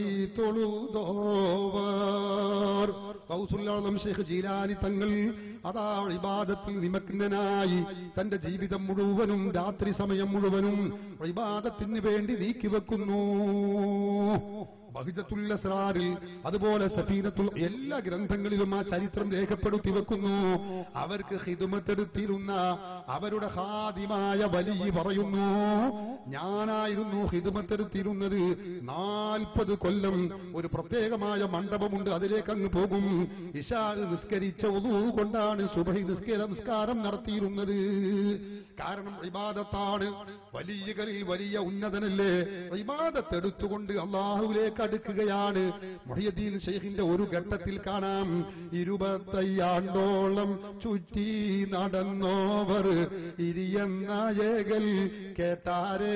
തൊഴുതോവർ കൗസുല്ലാളം ഷെയ്ഖ് ജീലാനി തങ്ങൾ അതാ ഇബാദത്തിൽ നിമഗ്നനായി തന്റെ ജീവിതം മുഴുവനും രാത്രി സമയം മുഴുവനും ഇബാദത്തിന് വേണ്ടി നീക്കിവെക്കുന്നു ബഹിജത്തുൽ അസ്റാറിൽ അതുപോലെ സഫീനത്തുൽ എല്ലാ ഗ്രന്ഥങ്ങളിലും ആ ചരിത്രം രേഖപ്പെടുത്തി വെക്കുന്നു അവർക്ക് ഹിതുമത്തെടുത്തിരുന്ന അവരുടെ ഹാദിമായ വലിയ പറയുന്നു ഞാനായിരുന്നു ഹിതുമത്തെടുത്തിരുന്നത് നാൽപ്പത് കൊല്ലം ഒരു പ്രത്യേകമായ മണ്ഡപമുണ്ട് അതിലേക്ക് അങ്ങ് പോകും ഇഷാ നിസ്കരിച്ച ഒതു കൊണ്ടാണ് സുബഹി നിസ്കര നിസ്കാരം നടത്തിയിരുന്നത് കാരണം ഇബാദത്താണ് വലിയ കളിൽ വലിയ ഉന്നതനല്ലേ ഇബാദത്തെടുത്തുകൊണ്ട് അള്ളാഹുവിലേക്ക് അടുക്കുകയാണ് മൊഹിയദ്ദീൻ ഷെയ്ഖിന്റെ ഒരു ഘട്ടത്തിൽ കാണാം ഇരുപത്തയ്യാണ്ടോളം ചുറ്റി നടന്നോവർ ഇരിയെന്ന ഏകൽ കേട്ടാരേ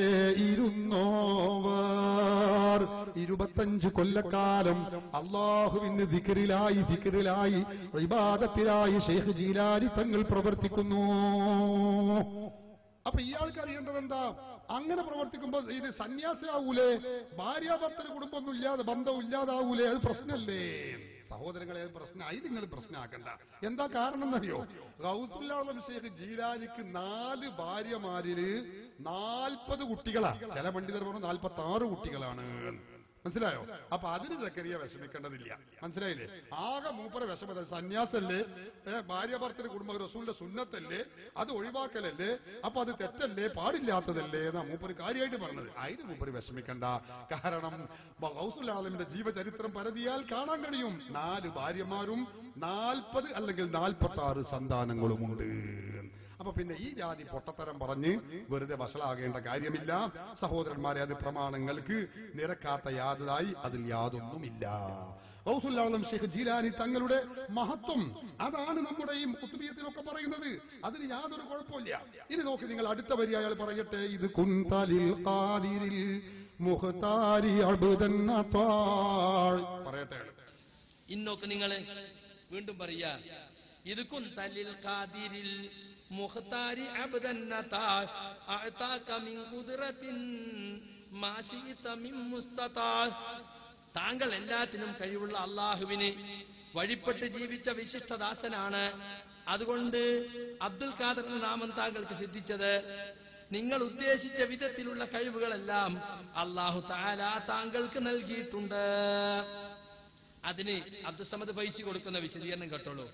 ഇരുന്നോവർ ഇരുപത്തഞ്ച് കൊല്ലക്കാലം അള്ളാഹുവിന് ദിക്കറിലായി ദിക്കറിലായി ഇബാദത്തിലായി ഷെയ്ഖ് ജീലാരി തങ്ങൾ പ്രവർത്തിക്കുന്നു അപ്പൊ ഇയാൾക്ക് അറിയേണ്ടത് എന്താ അങ്ങനെ പ്രവർത്തിക്കുമ്പോ ഇത് സന്യാസിയാവൂലേ ഭാര്യാഭർത്തന് കുടുംബമൊന്നും ഇല്ലാതെ ബന്ധം ഇല്ലാതാവൂലേ അത് പ്രശ്നല്ലേ സഹോദരങ്ങളെ അത് പ്രശ്നമായി നിങ്ങൾ പ്രശ്നമാക്കണ്ട എന്താ കാരണം എന്നറിയോ ഗൗസുല്ലാളം ഷേഖ് ജീലാനിക്ക് നാല് ഭാര്യമാരില് നാൽപ്പത് കുട്ടികളാ ചില പണ്ഡിതർ പറഞ്ഞു നാൽപ്പത്തി ആറ് കുട്ടികളാണ് മനസ്സിലായോ അപ്പൊ അതിന് ചക്കരിയ വിഷമിക്കേണ്ടതില്ല മനസ്സിലായില്ലേ ആകെ മൂപ്പര വിഷമത സന്യാസല്ലേ ഏ, ഭാര്യ ഭർത്തൃ കുടുംബ റസൂലിന്റെ സുന്നത്തല്ലേ അത് ഒഴിവാക്കലല്ലേ അപ്പൊ അത് തെറ്റല്ലേ പാടില്ലാത്തതല്ലേ എന്നാ മൂപ്പര് കാര്യമായിട്ട് പറഞ്ഞത് അതിന് മൂപ്പര് വിഷമിക്കണ്ട കാരണം ഹൗസുലാലമിന്റെ ജീവചരിത്രം പരതിയാൽ കാണാൻ കഴിയും നാല് ഭാര്യമാരും നാൽപ്പത് അല്ലെങ്കിൽ നാൽപ്പത്തി ആറ് സന്താനങ്ങളുമുണ്ട് അപ്പൊ പിന്നെ ഈ ജാതി പൊട്ടത്തരം പറഞ്ഞ് വെറുതെ വഷളാകേണ്ട കാര്യമില്ല സഹോദരന്മാരെ അത് പ്രമാണങ്ങൾക്ക് നിരക്കാത്ത യാതൊരായി അതിൽ യാതൊന്നുമില്ല ഔസുല്ലാളം ഷെയ്ഖ് ജീലാനി തങ്ങളുടെ മഹത്വം അതാണ് നമ്മുടെ ഈ കുത്തുബിയത്തിലൊക്കെ പറയുന്നത് അതിന് യാതൊരു കുഴപ്പമില്ല ഇനി നോക്കി നിങ്ങൾ അടുത്ത വരി അയാൾ പറയട്ടെ ഇത് കുന്തലിൽ ഖാദിരിൽ മുഖ്താരി അബ്ദൻ അത്താഴ്. പറയട്ടെ അയാൾ. ഇന്നൊക്കെ നിങ്ങള് വീണ്ടും പറയാ ഇത് കുന്തലിൽ ഖാദിരിൽ മുഖ്താരി അബ്ദൻ നതാ അഅതാക മിൻ ഖുദ്റത്തിൻ മാ ശിഇത മിൻ മുസ്തതാ താങ്കൾ എല്ലാത്തിനും കഴിവുള്ള അള്ളാഹുവിന് വഴിപ്പെട്ട് ജീവിച്ച വിശിഷ്ടദാസനാണ് അതുകൊണ്ട് അബ്ദുൽ ഖാദർ എന്ന നാമം താങ്കൾക്ക് സിദ്ധിച്ചത് നിങ്ങൾ ഉദ്ദേശിച്ച വിധത്തിലുള്ള കഴിവുകളെല്ലാം അള്ളാഹു താല താങ്കൾക്ക് നൽകിയിട്ടുണ്ട് അതിന് അബ്ദുസമദ് ഫൈസി കൊടുക്കുന്ന വിശദീകരണം കേട്ടോളൂ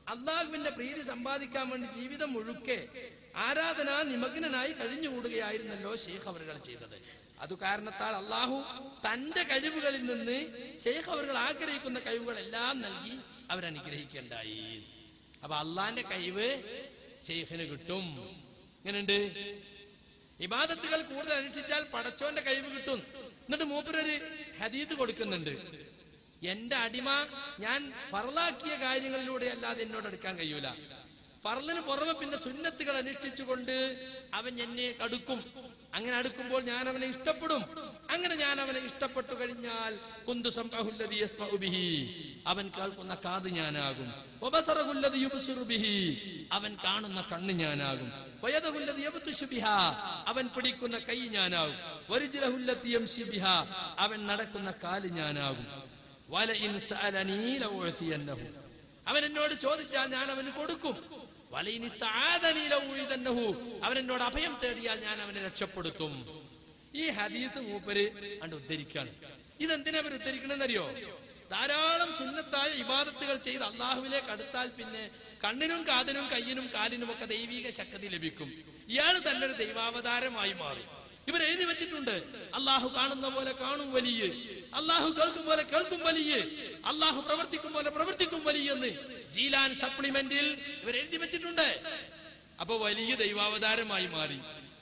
അള്ളാഹുവിന്റെ പ്രീതി സമ്പാദിക്കാൻ വേണ്ടി ജീവിതം മുഴുക്കെ ആരാധനാ നിമഗ്നനായി കഴിഞ്ഞുകൂടുകയായിരുന്നല്ലോ ഷെയ്ഖ് അവറുകൾ ചെയ്തത് അത് കാരണത്താൽ അള്ളാഹു തന്റെ കഴിവുകളിൽ നിന്ന് ഷെയ്ഖ് അവറുകൾ ആഗ്രഹിക്കുന്ന കഴിവുകളെല്ലാം നൽകി അവരനുഗ്രഹിക്കേണ്ടായി അപ്പൊ അള്ളാന്റെ കഴിവ് ഷെയ്ഖിന് കിട്ടും എങ്ങനെയുണ്ട് ഇബാദത്തുകൾ കൂടുതൽ അനുഷ്ഠിച്ചാൽ പടച്ചോന്റെ കഴിവ് കിട്ടും എന്നിട്ട് മൂപ്പരൊരു ഹദീത് കൊടുക്കുന്നുണ്ട് എന്റെ അടിമ ഞാൻ ഫറലാക്കിയ കാര്യങ്ങളിലൂടെ അല്ലാതെ എന്നോട് എടുക്കാൻ കഴിയൂല ഫറലിന് പുറമെ പിന്നെ സുന്നത്തുകൾ അനുഷ്ഠിച്ചുകൊണ്ട് അവൻ എന്നെ കടുക്കും അങ്ങനെ അടുക്കുമ്പോൾ ഞാൻ അവനെ ഇഷ്ടപ്പെടും അങ്ങനെ ഞാൻ അവനെ ഇഷ്ടപ്പെട്ടു കഴിഞ്ഞാൽ കുന്തു സംബഹുല്ലദി യസ്മഉ ബിഹി അവൻ കേൾക്കുന്ന കാത് ഞാനാകും വബസറഹുല്ലദി യുബ്സിറു ബിഹി അവൻ കാണുന്ന കണ്ണ് ഞാനാകും വയദഹുല്ലദി യബ്തുശു ബിഹാ അവൻ പിടിക്കുന്ന കൈ ഞാനാകും വരിജിലഹുല്ലത്തി യംശി ബിഹാ അവൻ നടക്കുന്ന കാല് ഞാനാകും വലഇൻ സഅലനീ ലഉഅതിയന്നഹു അവൻ എന്നോട് ചോദിച്ചാൽ ഞാൻ അവന് കൊടുക്കും വലയിൻ ഇസ്തആദനീ ലഉഇദന്നഹു അവൻ എന്നോട് അഭയം തേടിയാൽ ഞാൻ അവനെ രക്ഷപ്പെടുത്തും ഈ ഹദീത്ത് മൂപ്പര് കണ്ട് ഉദ്ധരിക്കാണ് ഇതെന്തിനാ അവർ ഉദ്ധരിക്കണമെന്നറിയോ ധാരാളം സുന്നത്തായ ഇബാദത്തുകൾ ചെയ്ത് അള്ളാഹുവിലേക്ക് അടുത്താൽ പിന്നെ കണ്ണിനും കാതിനും കയ്യിനും കാലിനും ഒക്കെ ദൈവിക ശക്തി ലഭിക്കും ഇയാൾ തന്നെ ഒരു ദൈവാവതാരമായി മാറും ഇവർ എഴുതി വെച്ചിട്ടുണ്ട് അള്ളാഹു കാണുന്ന പോലെ കാണും വലിയ അള്ളാഹു കേൾക്കും പോലെ കേൾക്കും വലിയ അള്ളാഹു പ്രവർത്തിക്കും പോലെ പ്രവർത്തിക്കും വലിയ എന്ന് ജീലാൻ സപ്ലിമെന്റിൽ ഇവർ എഴുതി വെച്ചിട്ടുണ്ട് അപ്പൊ വലിയ ദൈവാവതാരമായി മാറി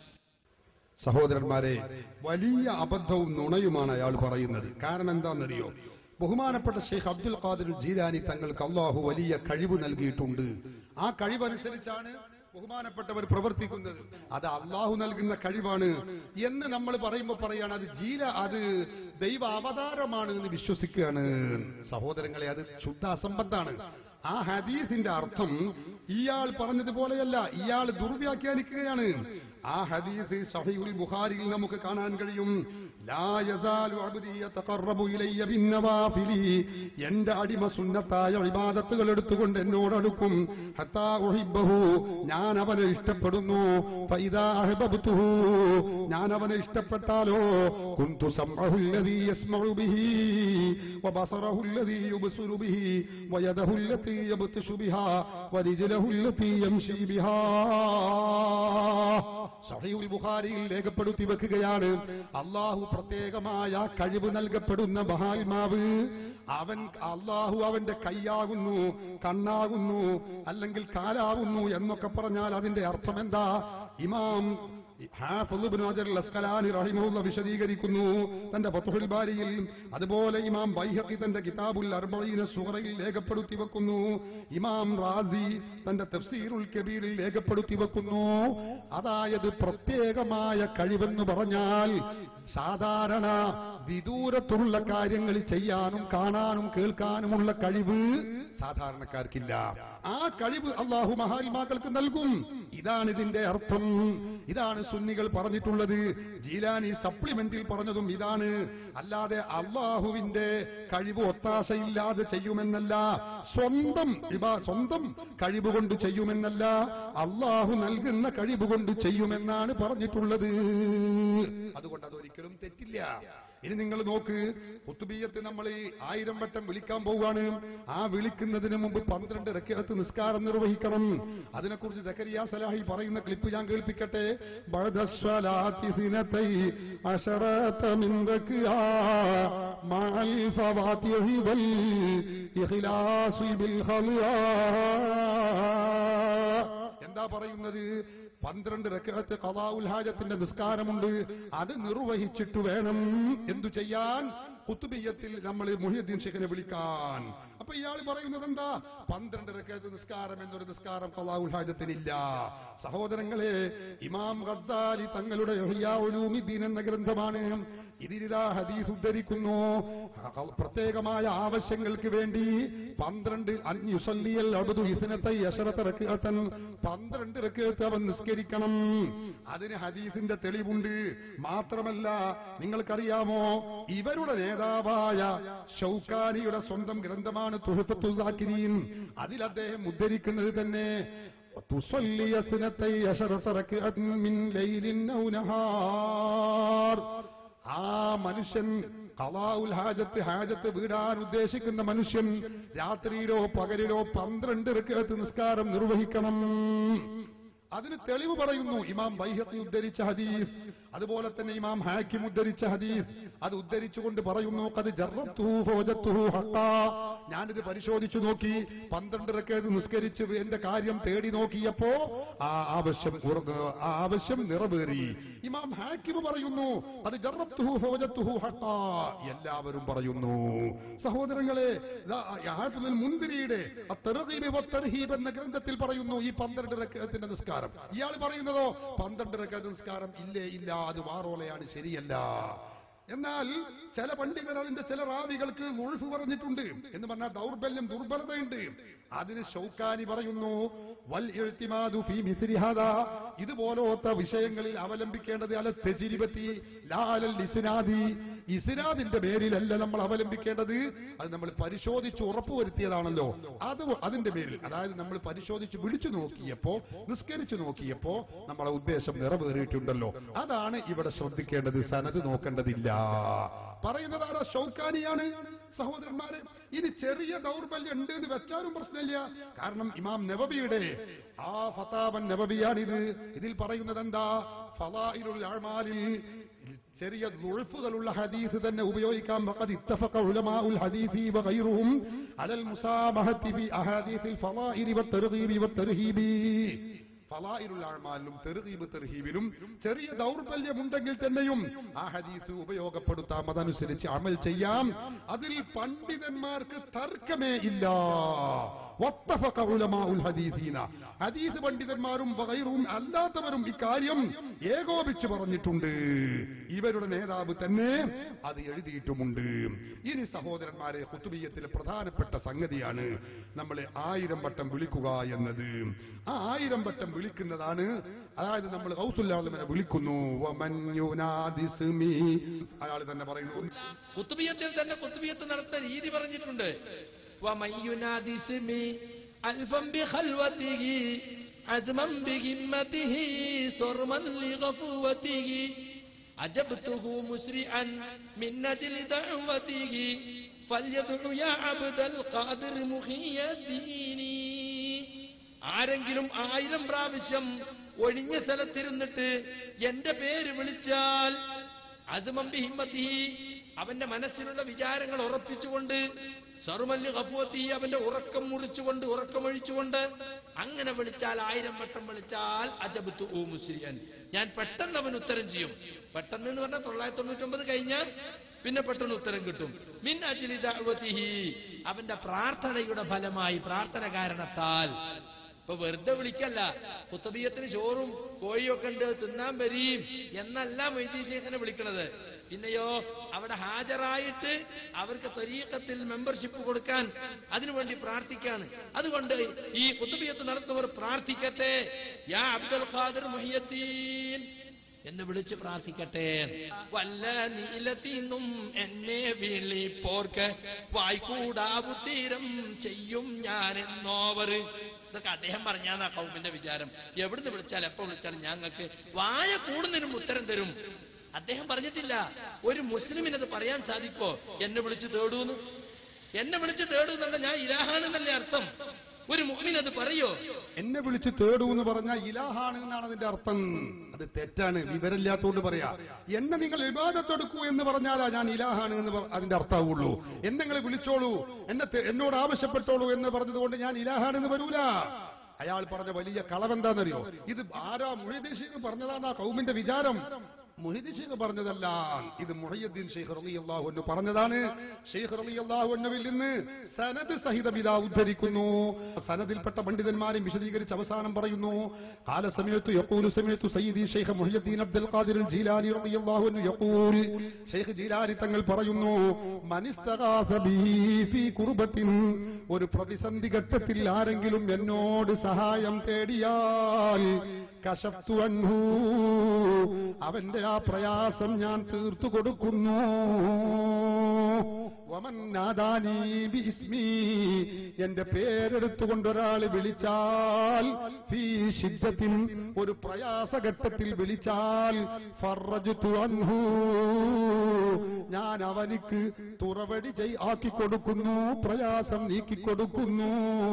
സഹോദരന്മാരെ വലിയ അബദ്ധവും നുണയുമാണ് അയാൾ പറയുന്നത് കാരണം എന്താണെന്നറിയോ ബഹുമാനപ്പെട്ട ഷെയ്ഖ് അബ്ദുൽ ഖാദിർ ജീലാനി തങ്ങൾക്ക് അള്ളാഹു വലിയ കഴിവ് നൽകിയിട്ടുണ്ട് ആ കഴിവനുസരിച്ചാണ് ബഹുമാനപ്പെട്ടവർ പ്രവർത്തിക്കുന്നത് അത് അള്ളാഹു നൽകുന്ന കഴിവാണ് എന്ന് നമ്മൾ പറയുമ്പോൾ പറയാണ് അത് ജീല അത് ദൈവ അവതാരമാണ് എന്ന് വിശ്വസിക്കുകയാണ് സഹോദരങ്ങളെ അത് ശുദ്ധ അസംബന്ധാണ് ആ ഹദീസിന്റെ അർത്ഥം ഇയാൾ പറഞ്ഞതുപോലെയല്ല ഇയാൾ ദുർവ്യാഖ്യാനിക്കുകയാണ് ആ ഹദീസ് സഹീഹുൽ ബുഖാരിയിൽ നമുക്ക് കാണാൻ കഴിയും ലാ യസാലു അബ്ദി യതഖറബു ഇലയ്യ ബിന്നവാഫിലി എന്റെ അടിമ സുന്നത്തായ ഇബാദത്തുകൾ എടുത്തുകൊണ്ട് എന്നോട് അടുക്കും ഹത്താ ഉഹിബ്ബഹു ഞാൻ അവനെ ഇഷ്ടപ്പെടുന്നു ഫൈദാ അഹ്ബബ്തുഹു ഞാൻ അവനെ ഇഷ്ടപ്പെട്ടാലോ കുന്തു സംഅഹു الذي يسمع به وبصره الذي يبصر به ويده التي يبطش بها ورجله التي يمشي بها സഹീഉൽ ബുഖാരിയിൽ രേഖപ്പെടുത്തി വെക്കുകയാണ് അള്ളാഹു പ്രത്യേകമായ കഴിവ് നൽകപ്പെടുന്ന മഹാത്മാവ് അവൻ അള്ളാഹു അവന്റെ കൈയാകുന്നു കണ്ണാകുന്നു അല്ലെങ്കിൽ കാലാകുന്നു എന്നൊക്കെ പറഞ്ഞാൽ അതിന്റെ അർത്ഥം എന്താ ഇമാം ഹാഫിള് ഇബ്നു ഹജർ അൽ അസ്കലാനി റഹിമഹുല്ല വിശദീകരിക്കുന്നു തന്റെ ഫത്ഹുൽ ബാരിയിൽ അതുപോലെ ഇമാം ബൈഹഖി തന്റെ കിതാബുൽ അർബഈന സുഹറയിൽ രേഖപ്പെടുത്തി വെക്കുന്നു ഇമാം റാസി തന്റെ തഫ്സീറുൽ കബീറിൽ രേഖപ്പെടുത്തി വെക്കുന്നു അതായത് പ്രത്യേകമായ കഴിവെന്ന് പറഞ്ഞാൽ സാധാരണ വിദൂരത്തുള്ള കാര്യങ്ങൾ ചെയ്യാനും കാണാനും കേൾക്കാനുമുള്ള കഴിവ് സാധാരണക്കാർക്കില്ല ആ കഴിവ് അള്ളാഹു മഹാത്മാക്കൾക്ക് നൽകും ഇതാണ് ഇതിന്റെ അർത്ഥം ഇതാണ് സുന്നികൾ പറഞ്ഞിട്ടുള്ളത് ജീലാനി സപ്ലിമെന്റിൽ പറഞ്ഞതും ഇതാണ് അല്ലാതെ അള്ളാഹുവിന്റെ കഴിവ് ഒത്താശയില്ലാതെ ചെയ്യുമെന്നല്ല സ്വന്തം ഇബ- സ്വന്തം കഴിവ് കൊണ്ട് ചെയ്യുമെന്നല്ല അള്ളാഹു നൽകുന്ന കഴിവ് കൊണ്ട് ചെയ്യുമെന്നാണ് പറഞ്ഞിട്ടുള്ളത് അതുകൊണ്ട് അതൊരിക്കലും തെറ്റില്ല ഇനി നിങ്ങൾ നോക്ക് കുത്തുബീയത്ത് നമ്മൾ ഈ ആയിരം വട്ടം വിളിക്കാൻ പോവുകയാണ് ആ വിളിക്കുന്നതിന് മുമ്പ് പന്ത്രണ്ട് റക്കത്ത് നിസ്കാരം നിർവഹിക്കണം അതിനെക്കുറിച്ച് ദക്കരിയ സലാഹി പറയുന്ന ക്ലിപ്പ് ഞാൻ കേൾപ്പിക്കട്ടെ ബഅദസ്വലാത്തി സിനതൈ അശറത മിൻ റക്അ മഅൽ ഫവാത്തിഹി വൽ ഇഖ്ലാസി ബിൽ ഖൽആ എന്താ പറയുന്നത് പന്ത്രണ്ട് റക്കഅത്ത് ഖദാഉൽ ഹാജത്തിന്റെ നിസ്കാരമുണ്ട് അത് നിർവഹിച്ചിട്ട് വേണം എന്തു ചെയ്യാൻ കുത്തുബിയത്തിൽ നമ്മൾ മുഹിയുദ്ദീൻ ഷെഖിനെ വിളിക്കാൻ അപ്പൊ ഇയാൾ പറയുന്നത് എന്താ പന്ത്രണ്ട് റക്കഅത്ത് നിസ്കാരം എന്നൊരു നിസ്കാരം ഖദാഉൽ ഹാജത്തിനില്ല സഹോദരങ്ങളെ ഇമാം ഗദ്ദാലി തങ്ങളുടെ ഇഹ്യാ ഉലൂമിദ്ദീൻ എന്ന ഗ്രന്ഥമാണ് ഇതിരിതാ ഹദീസ് ഉദ്ധരിക്കുന്നു പ്രത്യേകമായ ആവശ്യങ്ങൾക്ക് വേണ്ടി പന്ത്രണ്ട് അൻയുസല്ലിയൽ അബുദു ഇസ്നത്തൈ അശറത്ത റക്അത്തൻ പന്ത്രണ്ട് റക്അത്ത് അവൻ നിസ്കരിക്കണം അതിന് ഹദീസിന്റെ തെളിവുണ്ട് മാത്രമല്ല നിങ്ങൾക്കറിയാമോ ഇവരുടെ നേതാവായ ഷൗക്കാനിയുടെ സ്വന്തം ഗ്രന്ഥമാണ് തുഹത്തുസാക്കിരീൻ അതിൽ അദ്ദേഹം ഉദ്ധരിക്കുന്നത് തന്നെ തുസല്ലി അസ്നത്തൈ അശറത്ത റക്അത്തൻ മിൻ ലൈലിൻ ഔ നഹാർ ആ മനുഷ്യൻ ഖലാഉൽ ഹാജത്ത് ഹാജത്ത് വീടാൻ ഉദ്ദേശിക്കുന്ന മനുഷ്യൻ രാത്രിയിലോ പകലിലോ പന്ത്രണ്ട് റക്അത്ത് നിസ്കാരം നിർവഹിക്കണം അതിന് തെളിവ് പറയുന്നു ഇമാം ബൈഹത്തി ഉദ്ധരിച്ച ഹദീസ് അതുപോലെ തന്നെ ഇമാം ഹാക്കിം ഉദ്ധരിച്ച ഹദീസ് അത് ഉദ്ധരിച്ചുകൊണ്ട് പറയുന്നു കത് ജറത്തുഹു ഫവജത്തുഹു ഹഖാ. ഞാനിത് പരിശോധിച്ചു നോക്കി പന്ത്രണ്ട് റക്കത് നിസ്കരിച്ച് എന്റെ കാര്യം തേടി നോക്കിയപ്പോ ആ ആവശ്യം ഉറ- ആ ആവശ്യം നിറവേറി ഇമാം ഹാക്കിം പറയുന്നു അത് ജറത്തുഹു ഫവജത്തുഹു ഹഖാ. എല്ലാവരും പറയുന്നു സഹോദരങ്ങളെ ദാ ഹാഫിദുൽ മുന്തിരിയുടെ അത്തർഗീബ് വത്തർഹീബ് എന്ന ഗ്രന്ഥത്തിൽ പറയുന്നു ഈ പന്ത്രണ്ട് റക്കത്തിന്റെ നിസ്കാരം ഇയാൾ പറയുന്നതോ പന്ത്രണ്ട് റക്കത്ത് നിസ്കാരം ഇല്ലേ ഇല്ല അത് വാറോലയാണ് ശരിയല്ല എന്നാൽ ചില പണ്ഡിതർ അതിന്റെ ചില റാവികൾക്ക് ഒഴുഫ് പറഞ്ഞിട്ടുണ്ട് എന്ന് പറഞ്ഞാൽ ദൗർബല്യം ദുർബലതയുണ്ട് അതിന് ഷൗക്കാനി പറയുന്നു വൽ ഇഴ്തിമാദു ഫീ മിസ്രി ഹാദാ ഇതുപോലത്തെ വിഷയങ്ങളിൽ അവലംബിക്കേണ്ടത് അല തെജിരിപത്തി ലാലൽ ഇസ്നാദി ഇസ്നാദിന്റെ പേരിലല്ല നമ്മൾ അവലംബിക്കേണ്ടത് അത് നമ്മൾ പരിശോധിച്ച് ഉറപ്പുവരുത്തിയതാണല്ലോ അത് അതിന്റെ പേരിൽ അതായത് നമ്മൾ പരിശോധിച്ച് വിളിച്ചു നോക്കിയപ്പോ നിസ്കരിച്ചു നോക്കിയപ്പോ നമ്മളെ ഉദ്ദേശം നിറവേറിയിട്ടുണ്ടല്ലോ അതാണ് ഇവിടെ ശ്രദ്ധിക്കേണ്ടത് സനത് നോക്കേണ്ടതില്ല പറയുന്നത് ആരാ ഷൗക്കാനിയാണ് സഹോദരന്മാരെ ഇനി ചെറിയ ദൗർബല്യം ഉണ്ട് എന്ന് വെച്ചാലും പ്രശ്നമില്ല കാരണം ഇമാം നബബിയുടെ ആ ഫതാവൻ നബബിയാണിത് ഇതിൽ പറയുന്നത് എന്താ ഫലായിലുൽ അഅ്മാലിൽ ചെറിയ നുഴുപ്പുകളുള്ള ഹദീസ് തന്നെ ഉപയോഗിക്കാം വഖദ് ഇത്തഫഖ ഉലമാഉൽ ഹദീസി വഗൈറുഹും അലൽ മുസാമഹത്തി ബി അഹാദീസിൽ ഫളായിരി വത്തർഗീബി വത്തർഹീബി ഫലായിലുള്ള അഴ്മാലിലും തെറുകീബ് തെർഹീബിലും ചെറിയ ദൗർബല്യമുണ്ടെങ്കിൽ തന്നെയും ആ ഹദീസ് ഉപയോഗപ്പെടുത്താം അതനുസരിച്ച് അമൽ ചെയ്യാം അതിൽ പണ്ഡിതന്മാർക്ക് തർക്കമേ ഇല്ല വത്തഫഖ ഉലമാഉൽ ഹദീസീന ഹദീസ് പണ്ഡിതന്മാരും വഗൈറും അല്ലാത്തവരും ഇക്കാര്യം ഏകോപിച്ച് പറഞ്ഞിട്ടുണ്ട് ഇവരുടെ നേതാവ് തന്നെ അത് എഴുതിയിട്ടുമുണ്ട് ഇനി സഹോദരന്മാരെ കുത്തുബീയത്തിലെ പ്രധാനപ്പെട്ട സംഗതിയാണ് നമ്മളെ ആയിരം വട്ടം വിളിക്കുക എന്നത് ആ ആയിരം വട്ടം വിളിക്കുന്നതാണ് അതായത് നമ്മൾ കൗസുല്ലാദമനെ വിളിക്കുന്നു വമൻ യുനാദിസ്മി. അയാൾ തന്നെ പറയുന്നു കുത്തുബിയത്തിൽ തന്നെ കുത്തുബിയത്ത് നടത്തുന്ന രീതി പറഞ്ഞിട്ടുണ്ട് വമയ്യുനാദിസ്മി അൽഫം ബിഖൽവതിഹി അസ്മം ബിഹിമ്മതിഹി സർമൻ ലിഗഫുവതിഹി അജബ്തുഹു മുസ്രിഅൻ മിൻ അജ്ലി ദഅവതിഹി ഫല്യദ്ഉ യാ അബ്ദൽ ഖാദിർ മുഹിയദ്ദീനി ആരെങ്കിലും ആയിരം പ്രാവശ്യം ഒഴിഞ്ഞ സ്ഥലത്തിരുന്നിട്ട് എന്റെ പേര് വിളിച്ചാൽ അസുമമ്പി ഹിമ്മത്തി അവന്റെ മനസ്സിലുള്ള വിചാരങ്ങൾ ഉറപ്പിച്ചുകൊണ്ട് സർമല്യ കഫുവത്തി അവന്റെ ഉറക്കം മുറിച്ചുകൊണ്ട് ഉറക്കമൊഴിച്ചുകൊണ്ട് അങ്ങനെ വിളിച്ചാൽ ആയിരം വട്ടം വിളിച്ചാൽ അജബത്തു ഓ മുസ്ലിയൻ ഞാൻ പെട്ടെന്ന് അവൻ ഉത്തരം ചെയ്യും പെട്ടെന്ന് എന്ന് പറഞ്ഞാൽ തൊള്ളായിരത്തി തൊണ്ണൂറ്റൊമ്പത് കഴിഞ്ഞാൽ പിന്നെ പെട്ടെന്ന് ഉത്തരം കിട്ടും മിൻ അജ്ലി ദഅവതിഹി അവന്റെ പ്രാർത്ഥനയുടെ ഫലമായി പ്രാർത്ഥന കാരണത്താൽ ഇപ്പൊ വെറുതെ വിളിക്കല്ല കുത്തബീയത്തിന് ചോറും കോഴിയൊക്കെ ഉണ്ട് തിന്നാൻ വരീം എന്നല്ല മൊയ്തീശേഖനെ വിളിക്കണത് പിന്നെയോ അവിടെ ഹാജരായിട്ട് അവർക്ക് ത്വരീക്കത്തിൽ മെമ്പർഷിപ്പ് കൊടുക്കാൻ അതിനുവേണ്ടി പ്രാർത്ഥിക്കാണ് അതുകൊണ്ട് ഈ കുത്തുബിയത്ത് നടത്തുന്നവർ പ്രാർത്ഥിക്കട്ടെ യാ അബ്ദുൽ ഖാദിർ മുഹിയത്തീൻ എന്ന് വിളിച്ച് പ്രാർത്ഥിക്കട്ടെ വല്ല നീലത്തിന്നും എന്നെ വിളിപ്പോർക്ക് വായ്കൂടാവു തീരം ചെയ്യും ഞാൻ എന്നോവർ ഇതൊക്കെ അദ്ദേഹം പറഞ്ഞാണ് ആ കൗമിന്റെ വിചാരം എവിടുന്ന് വിളിച്ചാൽ എപ്പോ വിളിച്ചാലും ഞങ്ങൾക്ക് വായ കൂടുന്നതിനും ഉത്തരം തരും അദ്ദേഹം പറഞ്ഞിട്ടില്ല ഒരു മുസ്ലിമിനത് പറയാൻ സാധിക്കോ എന്നെ വിളിച്ച് തേടൂന്ന് എന്നെ വിളിച്ച് തേടൂന്നല്ല ഞാൻ ഇലാഹാണെന്നല്ലേ അർത്ഥം ഒരു മുഹ്മിൻ അത് പറയോ എന്നെ വിളിച്ച് തേടൂ എന്ന് പറഞ്ഞാൽ ഇലാഹാണ് എന്നാണ് അതിന്റെ അർത്ഥം അത് തെറ്റാണ് വിവരമില്ലാത്തോണ്ട് പറയാ എന്നെ നിങ്ങൾ വിവാദത്തെടുക്കൂ എന്ന് പറഞ്ഞാലാ ഞാൻ ഇലാഹാണ് എന്ന് പറ- അതിന്റെ അർത്ഥമാവുള്ളൂ എന്നെ നിങ്ങൾ വിളിച്ചോളൂ എന്നെ തെ- എന്നോട് ആവശ്യപ്പെട്ടോളൂ എന്ന് പറഞ്ഞതുകൊണ്ട് ഞാൻ ഇലാഹാണ് എന്ന് വരൂല അയാൾ പറഞ്ഞ വലിയ കളവെന്താണെന്നറിയോ ഇത് ആരാ മുഹീദ്ദീൻ പറഞ്ഞതാന്നാ കൗമിന്റെ വിചാരം മുഹീദ്ദീൻ ഷെയ്ഖ് പറഞ്ഞതല്ല ഇത് മുഹയ്യദ്ദീൻ ഷെയ്ഖ് റളിയല്ലാഹു അൻഹു പറഞ്ഞതാണ് ഷെയ്ഖ് റളിയല്ലാഹു അൻഹുവിൽ നിന്ന് സനദ് സഹിതം ഇതാ ഉദ്ധരിക്കുന്നു സനദിൽപ്പെട്ട പണ്ഡിതന്മാരും വിശദീകരിച്ച് അവസാനം പറയുന്നു കാല സമയത്ത് യഖൂലു സമയത്തു സയ്യിദി ഷെയ്ഖ് മുഹയ്യദ്ദീൻ അബ്ദുൽ ഖാദിർ ജീലാനി റളിയല്ലാഹു അൻഹു യഖൂൽ ഷെയ്ഖ് ജീലാനി തങ്ങൾ പറയുന്നു മനിസ്തഗാസ ബിഹി ഫീ കുർബത്തിൻ ഒരു പ്രതിസന്ധി ഘട്ടത്തിൽ ആരെങ്കിലും എന്നോട് സഹായം തേടിയാൽ കശപ്തു അൻഹു അവന്റെ ആ പ്രയാസം ഞാൻ തീർത്തു കൊടുക്കുന്നു വമൻ നാദാനീ ബിസ്മി എന്റെ പേരെടുത്തുകൊണ്ട് ഒരാൾ വിളിച്ചാൽ ഫീ ശിദ്ധത്തിൽ ഒരു പ്രയാസഘട്ടത്തിൽ വിളിച്ചാൽ ഫറജ്തു അൻഹു ഞാൻ അവനിക്ക് തുറവടി ചെയ് ആക്കി കൊടുക്കുന്നു പ്രയാസം നീക്കിക്കൊടുക്കുന്നു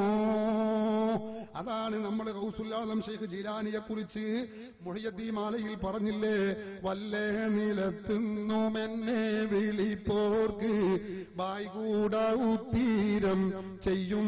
അതാണ് നമ്മൾ ഗൗസുല്ലാദം ഷെയ്ഖ് ജീലാനിയെ കുറിച്ച് മുഹിയദ്ദീമാലയിൽ പറഞ്ഞില്ലേ വല്ലേ നിലത്തുന്നുമെന്നെ വിളിപ്പോർക്ക് വായ്കൂട ഉത്തീരം ചെയ്യും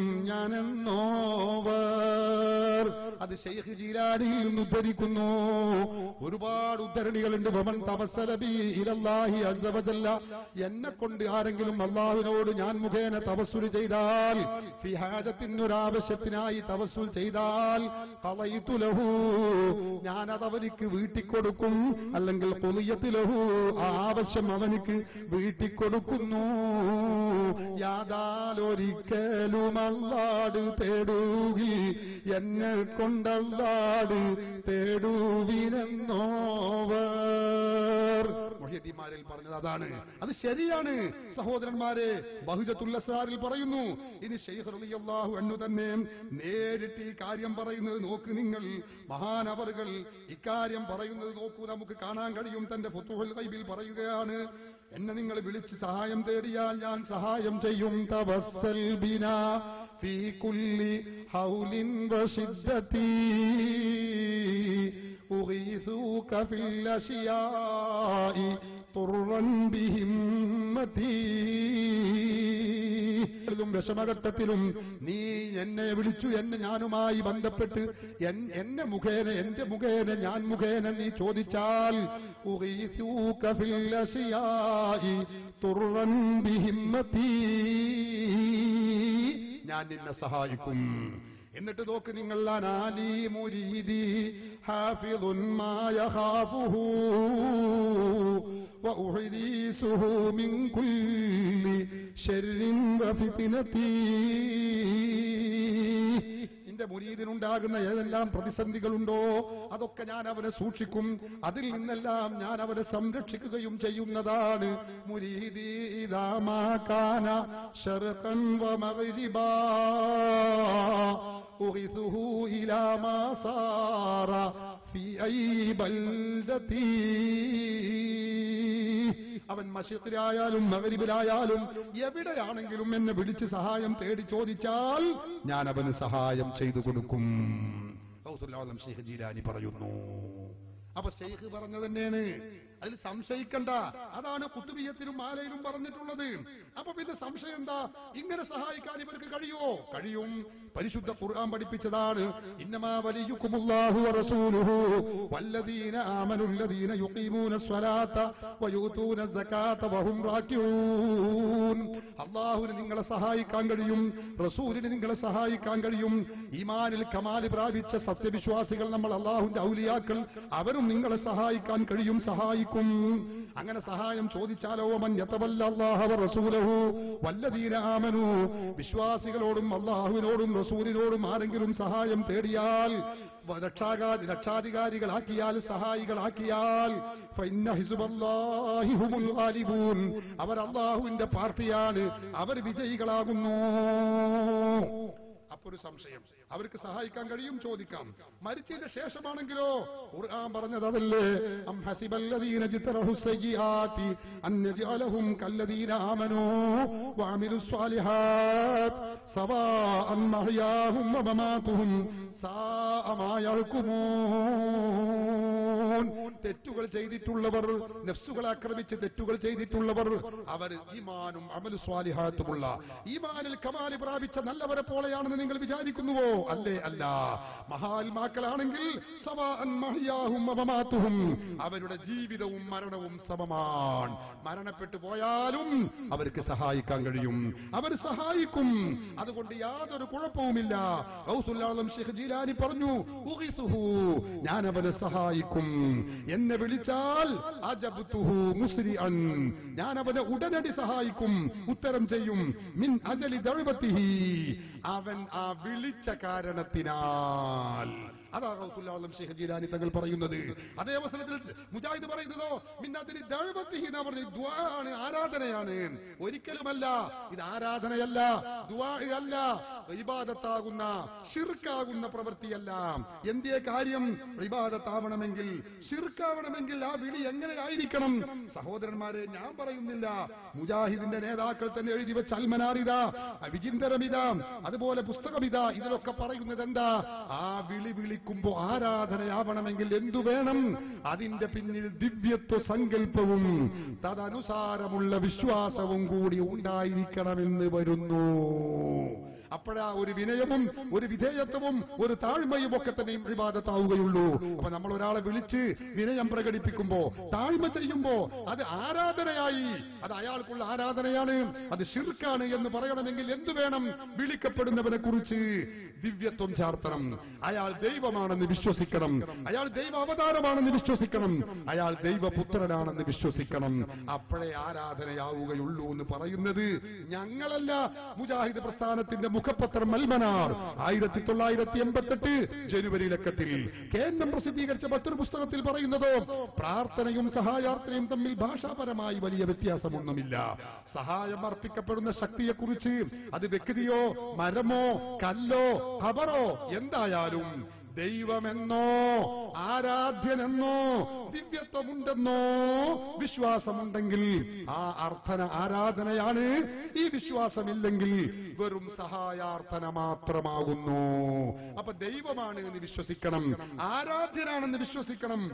ഞാനെന്നോവർ അത് ഷെയ്ഖ് ജീലാനിയിൽ നിന്ന് ഉദ്ധരിക്കുന്നു ഒരുപാട് ഉദ്ധരണികളുണ്ട് വമൻ തവസ്സലബി ഇലല്ലാഹി അസ്സവജല്ല എന്നെ കൊണ്ട് ആരെങ്കിലും അള്ളാഹുവിനോട് ഞാൻ മുഖേന തപസ്സുൽ ചെയ്താൽ ഫിഹാജത്തിനൊരാവശ്യത്തിനായി തപസ്സുൽ ചെയ്താൽ കളയിത്തു ലഹു ഞാനത് അവനിക്ക് വീട്ടിക്കൊടുക്കും അല്ലെങ്കിൽ പൊളിയത്ത് ലഹു ആ ആവശ്യം അവനിക്ക് വീട്ടിക്കൊടുക്കുന്നു യാതാലൊരിക്കലും അല്ലാട് തേടുകി എന്നെ കൊണ്ടല്ലാട് തേടുവിനെന്നോവർ മൊഹിയദ്ദീന്മാരിൽ പറഞ്ഞത് അതാണ് അത് ശരിയാണ് സഹോദരന്മാരെ ബഹുജത്തുല്ലസാരിൽ പറയുന്നു ഇനി ഷെയ്ഖ് റളിയല്ലാഹു അൻഹു തന്നെ നേരിട്ട് ഈ കാര്യം പറയുന്നത് നോക്ക് നിങ്ങൾ മഹാനവറുകൾ ഇക്കാര്യം പറയുന്നത് നോക്കൂ നമുക്ക് കാണാൻ കഴിയും തന്റെ ഫുത്തുഹുൽ ഗൈബിൽ പറയുകയാണ് എന്നെ നിങ്ങൾ വിളിച്ച് സഹായം തേടിയാൽ ഞാൻ സഹായം ചെയ്യും തവസ്സൽ ബിന ഫീ കുല്ലി ഹൗലിൻ വശിദ്ദതി أغيثوك في الأشياء طرا بهمتي ും വിഷമഘട്ടത്തിലും നീ എന്നെ വിളിച്ചു എന്നെ ഞാനുമായി ബന്ധപ്പെട്ട് എൻ- എന്നെ മുഖേന എന്റെ മുഖേന ഞാൻ മുഖേന നീ ചോദിച്ചാൽ ഉഗീസൂക ഫിൽ അശിയാഇ തുർറൻ ബിഹിമ്മതീ. ഞാൻ നിന്നെ സഹായിക്കും എന്നിട്ട് നോക്ക് നിങ്ങൾ അനാലി മുരീദി ഹാഫിദുൻ മാ യഖാഫുഹു وأحديثه من كل شر وفتنة നിന്റെ മുരീദിനുണ്ടാകുന്ന ഏതെല്ലാം പ്രതിസന്ധികളുണ്ടോ അതൊക്കെ ഞാൻ അവനെ സൂക്ഷിക്കും അതിൽ നിന്നെല്ലാം ഞാൻ അവനെ സംരക്ഷിക്കുകയും ചെയ്യുന്നതാണ് മുരീദി ഇതാമാകാന ശർഖൻ വമഗ്രിബാ أغثه إلى ما صار في أي بلدتي അവൻ മഷിത്തിലായാലും മകരിബിലായാലും എവിടെയാണെങ്കിലും എന്നെ വിളിച്ച് സഹായം തേടി ചോദിച്ചാൽ ഞാൻ അവന് സഹായം ചെയ്തു കൊടുക്കും ഗൗസുല്ലാലം ഷെയ്ഖ് ജീലാനി പറയുന്നു അപ്പൊ ഷെയ്ഖ് പറഞ്ഞു തന്നെയാണ് അതിൽ സംശയിക്കണ്ട അതാണ് കുത്തുബിയത്തിലും മാലയിലും പറഞ്ഞിട്ടുള്ളത് അപ്പൊ പിന്നെ സംശയം എന്താ ഇങ്ങനെ സഹായിക്കാൻ ഇവർക്ക് കഴിയോ കഴിയും പരിശുദ്ധ ഖുർആൻ പഠിപ്പിച്ചതാണ് ഇന്നമാ വലിയുക്കുമുല്ലാഹു വറസൂലുഹു വല്ലദീന ആമനുല്ലദീന യുഖീമൂന സ്വലാത്ത വയൂതൂന സകാത്ത വഹും റാക്കിഊൻ അള്ളാഹുവിന് നിങ്ങളെ സഹായിക്കാൻ കഴിയും റസൂലിന് നിങ്ങളെ സഹായിക്കാൻ കഴിയും ഈമാനിൽ കമാല് പ്രാപിച്ച സത്യവിശ്വാസികൾ നമ്മൾ അള്ളാഹുവിന്റെ ഔലിയാക്കൾ അവരും നിങ്ങളെ സഹായിക്കാൻ കഴിയും സഹായിക്കും അങ്ങനെ സഹായം ചോദിച്ചാലോ മൻ യതവല്ല അല്ലാഹ വ റസൂലഹു വല്ലദീന ആമനു വിശ്വാസികളോടും അള്ളാഹുവിനോടും റസൂലിനോടും ആരെങ്കിലും സഹായം തേടിയാൽ വ- രക്ഷാകാ- രക്ഷാധികാരികളാക്കിയാൽ സഹായികളാക്കിയാൽ ഫഇന്ന ഹിസ്ബല്ലാഹി ഹുമുൽ ഗാലിബൂൻ അവർ അള്ളാഹുവിന്റെ പാർട്ടിയാണ് അവർ വിജയികളാകുന്നു അപ്പൊ ഒരു സംശയം അവർക്ക് സഹായിക്കാൻ കഴിയും ചോദിക്കാം മരിച്ചതിന്റെ ശേഷമാണെങ്കിലോ ഖുർആൻ പറഞ്ഞത് അതല്ലേ അം ഹസിബല്ലദീന ജിതറഹു സയ്യിആതി അൻ നജഅലഹും കല്ലദീന ആമനൂ വഅമിലു സ്വാലിഹാത്ത് സവാഅൻ മഹ്യാഹും വമമാതുഹും സാഅ മാ യഹ്കുമൂൻ തെറ്റുകൾ ചെയ്തിട്ടുള്ളവർ നഫ്സുകളെ ആക്രമിച്ച് തെറ്റുകൾ ചെയ്തിട്ടുള്ളവർ അവർ ഈമാനും അമലു സ്വാലിഹാത്തുമുള്ള ഈമാനിൽ കമാലി പ്രാപിച്ച നല്ലവരെ പോലെയാണെന്ന് നിങ്ങൾ വിചാരിക്കുന്നുവോ അല്ലേ അല്ല മഹാത്മാക്കളാണെങ്കിൽ സവാഅൻ മഹ്യാഹും വമമാതുഹും അവരുടെ ജീവിതവും മരണവും സമമാണ് മരണപ്പെട്ടു പോയാലും അവർക്ക് സഹായിക്കാൻ കഴിയും അവർ സഹായിക്കും അതുകൊണ്ട് യാതൊരു കുഴപ്പവുമില്ല ഗൗസുല്ലാളം ഷെയ്ഖ് ജീലാനി പറഞ്ഞു ഉഗിസുഹു ഞാൻ അവനെ സഹായിക്കും എന്നെ വിളിച്ചാൽ അജബ്തുഹു മുസ്രിഅൻ ഞാൻ അവനെ ഉടനടി സഹായിക്കും ഉത്തരം ചെയ്യും മിൻ അജലി ദഅവതിഹി അവൻ ആ വിളിച്ച കാരണത്തിനാൽ അതാ റസൂലുള്ളാഹി ഷെയ്ഖ് ജീലാനി തങ്ങൾ പറയുന്നത് അതേ അവസരത്തിൽ മുജാഹിദ് പറയുന്നതോ മിന്നതിന് ദഅവത്തിഹി എന്ന് പറഞ്ഞു ദുആ ആണ് ആരാധനയാണ് ഒരിക്കലുമല്ല ഇത് ആരാധനയല്ല ദുആ അല്ല ഇബാദത്താകുന്ന ഷിർക്കാകുന്ന പ്രവൃത്തിയല്ല എന്തേ കാര്യം ഇബാദത്താവണമെങ്കിൽ ഷിർക്കാവണമെങ്കിൽ ആ വിളി എങ്ങനെയായിരിക്കണം സഹോദരന്മാരെ ഞാൻ പറയുന്നില്ല മുജാഹിദിന്റെ നേതാക്കൾ തന്നെ എഴുതി വെച്ച അൽമനാറിത വിചിന്തരമിത അതുപോലെ പുസ്തകമിത ഇതിലൊക്കെ പറയുന്നത് എന്താ ആ വിളി വിളിക്കുമ്പോ ആരാധനയാവണമെങ്കിൽ എന്തു വേണം അതിന്റെ പിന്നിൽ ദിവ്യത്വ സങ്കല്പവും തദനുസാരമുള്ള വിശ്വാസവും കൂടി ഉണ്ടായിരിക്കണമെന്ന് വരുന്നു അപ്പോഴാ ഒരു വിനയവും ഒരു വിധേയത്വവും ഒരു താഴ്മയും ഒക്കെ തന്നെയും വിവാദത്താവുകയുള്ളൂ അപ്പൊ നമ്മൾ ഒരാളെ വിളിച്ച് വിനയം പ്രകടിപ്പിക്കുമ്പോ താഴ്മ ചെയ്യുമ്പോ അത് ആരാധനയായി അത് അയാൾക്കുള്ള ആരാധനയാണ് അത് ഷിർക്കാണ് എന്ന് പറയണമെങ്കിൽ എന്തു വേണം വിളിക്കപ്പെടുന്നവനെ കുറിച്ച് ദിവ്യത്വം ചാർത്തണം അയാൾ ദൈവമാണെന്ന് വിശ്വസിക്കണം അയാൾ ദൈവ അവതാരമാണെന്ന് വിശ്വസിക്കണം അയാൾ ദൈവപുത്രനാണെന്ന് വിശ്വസിക്കണം അപ്പോഴേ ആരാധനയാവുകയുള്ളൂ എന്ന് പറയുന്നത് ഞങ്ങളല്ല മുജാഹിദ് പ്രസ്ഥാനത്തിന്റെ മുഖപത്രം മൽമനാർ ആയിരത്തി തൊള്ളായിരത്തി എൺപത്തെട്ട് ജനുവരി ലക്കത്തിൽ കേന്ദ്രം പ്രസിദ്ധീകരിച്ച മറ്റൊരു പുസ്തകത്തിൽ പറയുന്നതോ പ്രാർത്ഥനയും സഹായാർത്ഥനയും തമ്മിൽ ഭാഷാപരമായി വലിയ വ്യത്യാസമൊന്നുമില്ല സഹായം അർപ്പിക്കപ്പെടുന്ന ശക്തിയെക്കുറിച്ച് അത് വ്യക്തിയോ മരമോ കല്ലോ ഖബറോ എന്തായാലും ദൈവമെന്നോ ആരാധ്യനെന്നോ ദിവ്യത്വമുണ്ടെന്നോ വിശ്വാസമുണ്ടെങ്കിൽ ആ അർത്ഥന ആരാധനയാണ് ഈ വിശ്വാസമില്ലെങ്കിൽ വെറും സഹായാർത്ഥന മാത്രമാകുന്നു അപ്പൊ ദൈവമാണ് എന്ന് വിശ്വസിക്കണം ആരാധ്യനാണെന്ന് വിശ്വസിക്കണം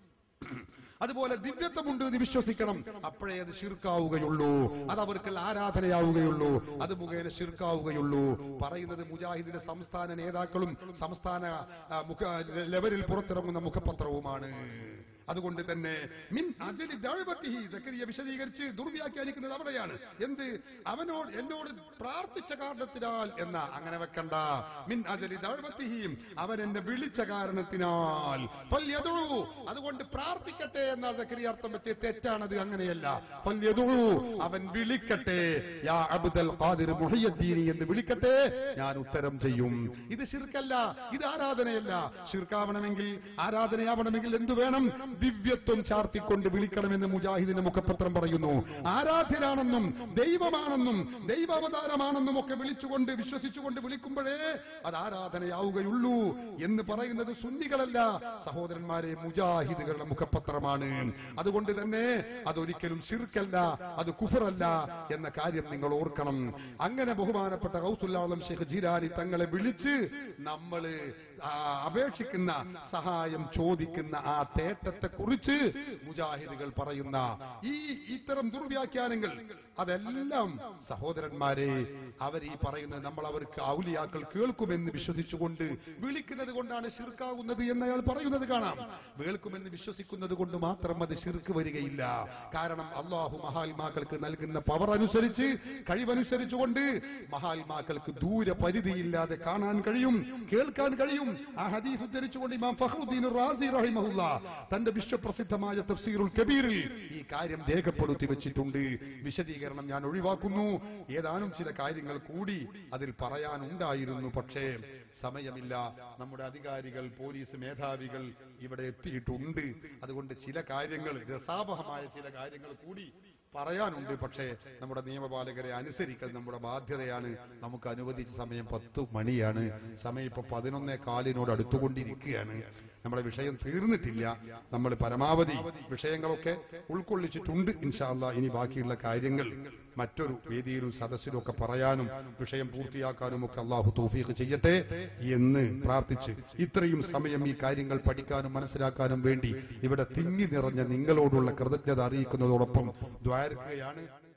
അതുപോലെ ദിവ്യത്വമുണ്ട് എന്ന് വിശ്വസിക്കണം അപ്പോഴേ അത് ശിർക്കാവുകയുള്ളൂ അത് അവർക്ക് ആരാധനയാവുകയുള്ളൂ അത് മുഖേന ശിർക്കാവുകയുള്ളൂ പറയുന്നത് മുജാഹിദിന്റെ സംസ്ഥാന നേതാക്കളും സംസ്ഥാന ആ, മുഖ ലെവലിൽ പുറത്തിറങ്ങുന്ന മുഖപത്രവുമാണ് അതുകൊണ്ട് തന്നെ മിൻ അജലി ദഅവത്തിഹി സക്കരിയ വിശദീകരിച്ച് ദുർവ്യാഖ്യാനിക്കുന്നത് അവിടെയാണ് എന്ത് അവനോട് എന്നോട് പ്രാർത്ഥിച്ച കാരണത്തിനാൽ എന്ന അങ്ങനെ വെക്കണ്ട മിൻ അജലി ദഅവത്തിഹി അവൻ എന്നെ വിളിച്ച കാരണത്തിനാൽ ഫല്യദൂ അതുകൊണ്ട് പ്രാർത്ഥിക്കട്ടെ എന്ന സക്കരിയ അർത്ഥം വെച്ച് തെറ്റാണത് അങ്ങനെയല്ല ഫല്യദൂ അവൻ വിളിക്കട്ടെ യാ അബ്ദൽ ഖാദിർ മുഹിയുദ്ദീനി എന്ന് വിളിക്കട്ടെ ഞാൻ ഉത്തരം ചെയ്യും ഇത് ശിർക്കല്ല ഇത് ആരാധനയല്ല ശിർക്കാവണമെങ്കിൽ ആരാധനയാവണമെങ്കിൽ എന്തു വേണം ദിവ്യത്വം ചാർത്തിക്കൊണ്ട് വിളിക്കണമെന്ന് മുജാഹിദിന്റെ മുഖപത്രം പറയുന്നു ആരാധ്യനാണെന്നും ദൈവമാണെന്നും ദൈവാവതാരമാണെന്നും ഒക്കെ വിളിച്ചുകൊണ്ട് വിശ്വസിച്ചുകൊണ്ട് വിളിക്കുമ്പോഴേ അത് ആരാധനയാവുകയുള്ളൂ എന്ന് പറയുന്നത് സുന്നികളല്ല സഹോദരന്മാരെ മുജാഹിദുകളുടെ മുഖപത്രമാണ് അതുകൊണ്ട് തന്നെ അതൊരിക്കലും ശിർക്കല്ല അത് കുഫറല്ല എന്ന കാര്യം നിങ്ങൾ ഓർക്കണം അങ്ങനെ ബഹുമാനപ്പെട്ട ഗൗസുല്ലാളം ഷെയ്ഖ് ജീരാനി തങ്ങളെ വിളിച്ച് നമ്മള് ആ അപേക്ഷിക്കുന്ന സഹായം ചോദിക്കുന്ന ആ തേട്ടത്തെ കുറിച്ച് മുജാഹിദുകൾ പറയുന്ന ഈ ഇത്തരം ദുർവ്യാഖ്യാനങ്ങൾ അതെല്ലാം സഹോദരന്മാരെ അവർ ഈ പറയുന്നത് നമ്മൾ അവർക്ക് ഔലിയാക്കൾ കേൾക്കുമെന്ന് വിശ്വസിച്ചുകൊണ്ട് വിളിക്കുന്നത് കൊണ്ടാണ് ശിർക്കാവുന്നത് എന്ന് അയാൾ പറയുന്നത് കാണാം കേൾക്കുമെന്ന് വിശ്വസിക്കുന്നത് കൊണ്ട് മാത്രം അത് ശിർക്ക് വരികയില്ല കാരണം അള്ളാഹു മഹാത്മാക്കൾക്ക് നൽകുന്ന പവർ അനുസരിച്ച് കഴിവനുസരിച്ചുകൊണ്ട് മഹാത്മാക്കൾക്ക് ദൂര പരിധിയില്ലാതെ കാണാൻ കഴിയും കേൾക്കാൻ കഴിയും ആ ഹദീസ് ഉദ്ധരിച്ചുകൊണ്ട് ഇമാം ഫഹ്റുദ്ദീൻ റാസി റഹിമഹുല്ല തന്റെ വിശ്വപ്രസിദ്ധമായ തഫ്സീറുൽ കബീറിൽ ഈ കാര്യം രേഖപ്പെടുത്തി വെച്ചിട്ടുണ്ട് വിശദീകരണം ഞാൻ ഒഴിവാക്കുന്നു ഏതാനും ചില കാര്യങ്ങൾ കൂടി അതിൽ പറയാനുണ്ടായിരുന്നു പക്ഷേ സമയമില്ല നമ്മുടെ അധികാരികൾ പോലീസ് മേധാവികൾ ഇവിടെ എത്തിയിട്ടുണ്ട് അതുകൊണ്ട് ചില കാര്യങ്ങൾ രസാവഹമായ ചില കാര്യങ്ങൾ കൂടി പറയാനുണ്ട് പക്ഷേ നമ്മുടെ നിയമപാലകരെ അനുസരിക്കൽ നമ്മുടെ ബാധ്യതയാണ് നമുക്ക് അനുവദിച്ച സമയം പത്തു മണിയാണ് സമയം ഇപ്പൊ പതിനൊന്നേ കാലിനോട് അടുത്തുകൊണ്ടിരിക്കുകയാണ് നമ്മുടെ വിഷയം തീർന്നിട്ടില്ല നമ്മൾ പരമാവധി വിഷയങ്ങളൊക്കെ ഉൾക്കൊള്ളിച്ചിട്ടുണ്ട് ഇൻഷാല്ല ഇനി ബാക്കിയുള്ള കാര്യങ്ങൾ മറ്റൊരു വേദിയിലും സദസ്സിലും ഒക്കെ പറയാനും വിഷയം പൂർത്തിയാക്കാനും ഒക്കെ അള്ളാഹു തൗഫീഖ് ചെയ്യട്ടെ എന്ന് പ്രാർത്ഥിച്ച് ഇത്രയും സമയം ഈ കാര്യങ്ങൾ പഠിക്കാനും മനസ്സിലാക്കാനും വേണ്ടി ഇവിടെ തിങ്ങി നിറഞ്ഞ നിങ്ങളോടുള്ള കൃതജ്ഞത അറിയിക്കുന്നതോടൊപ്പം ദ്വാരക്കുകയാണ്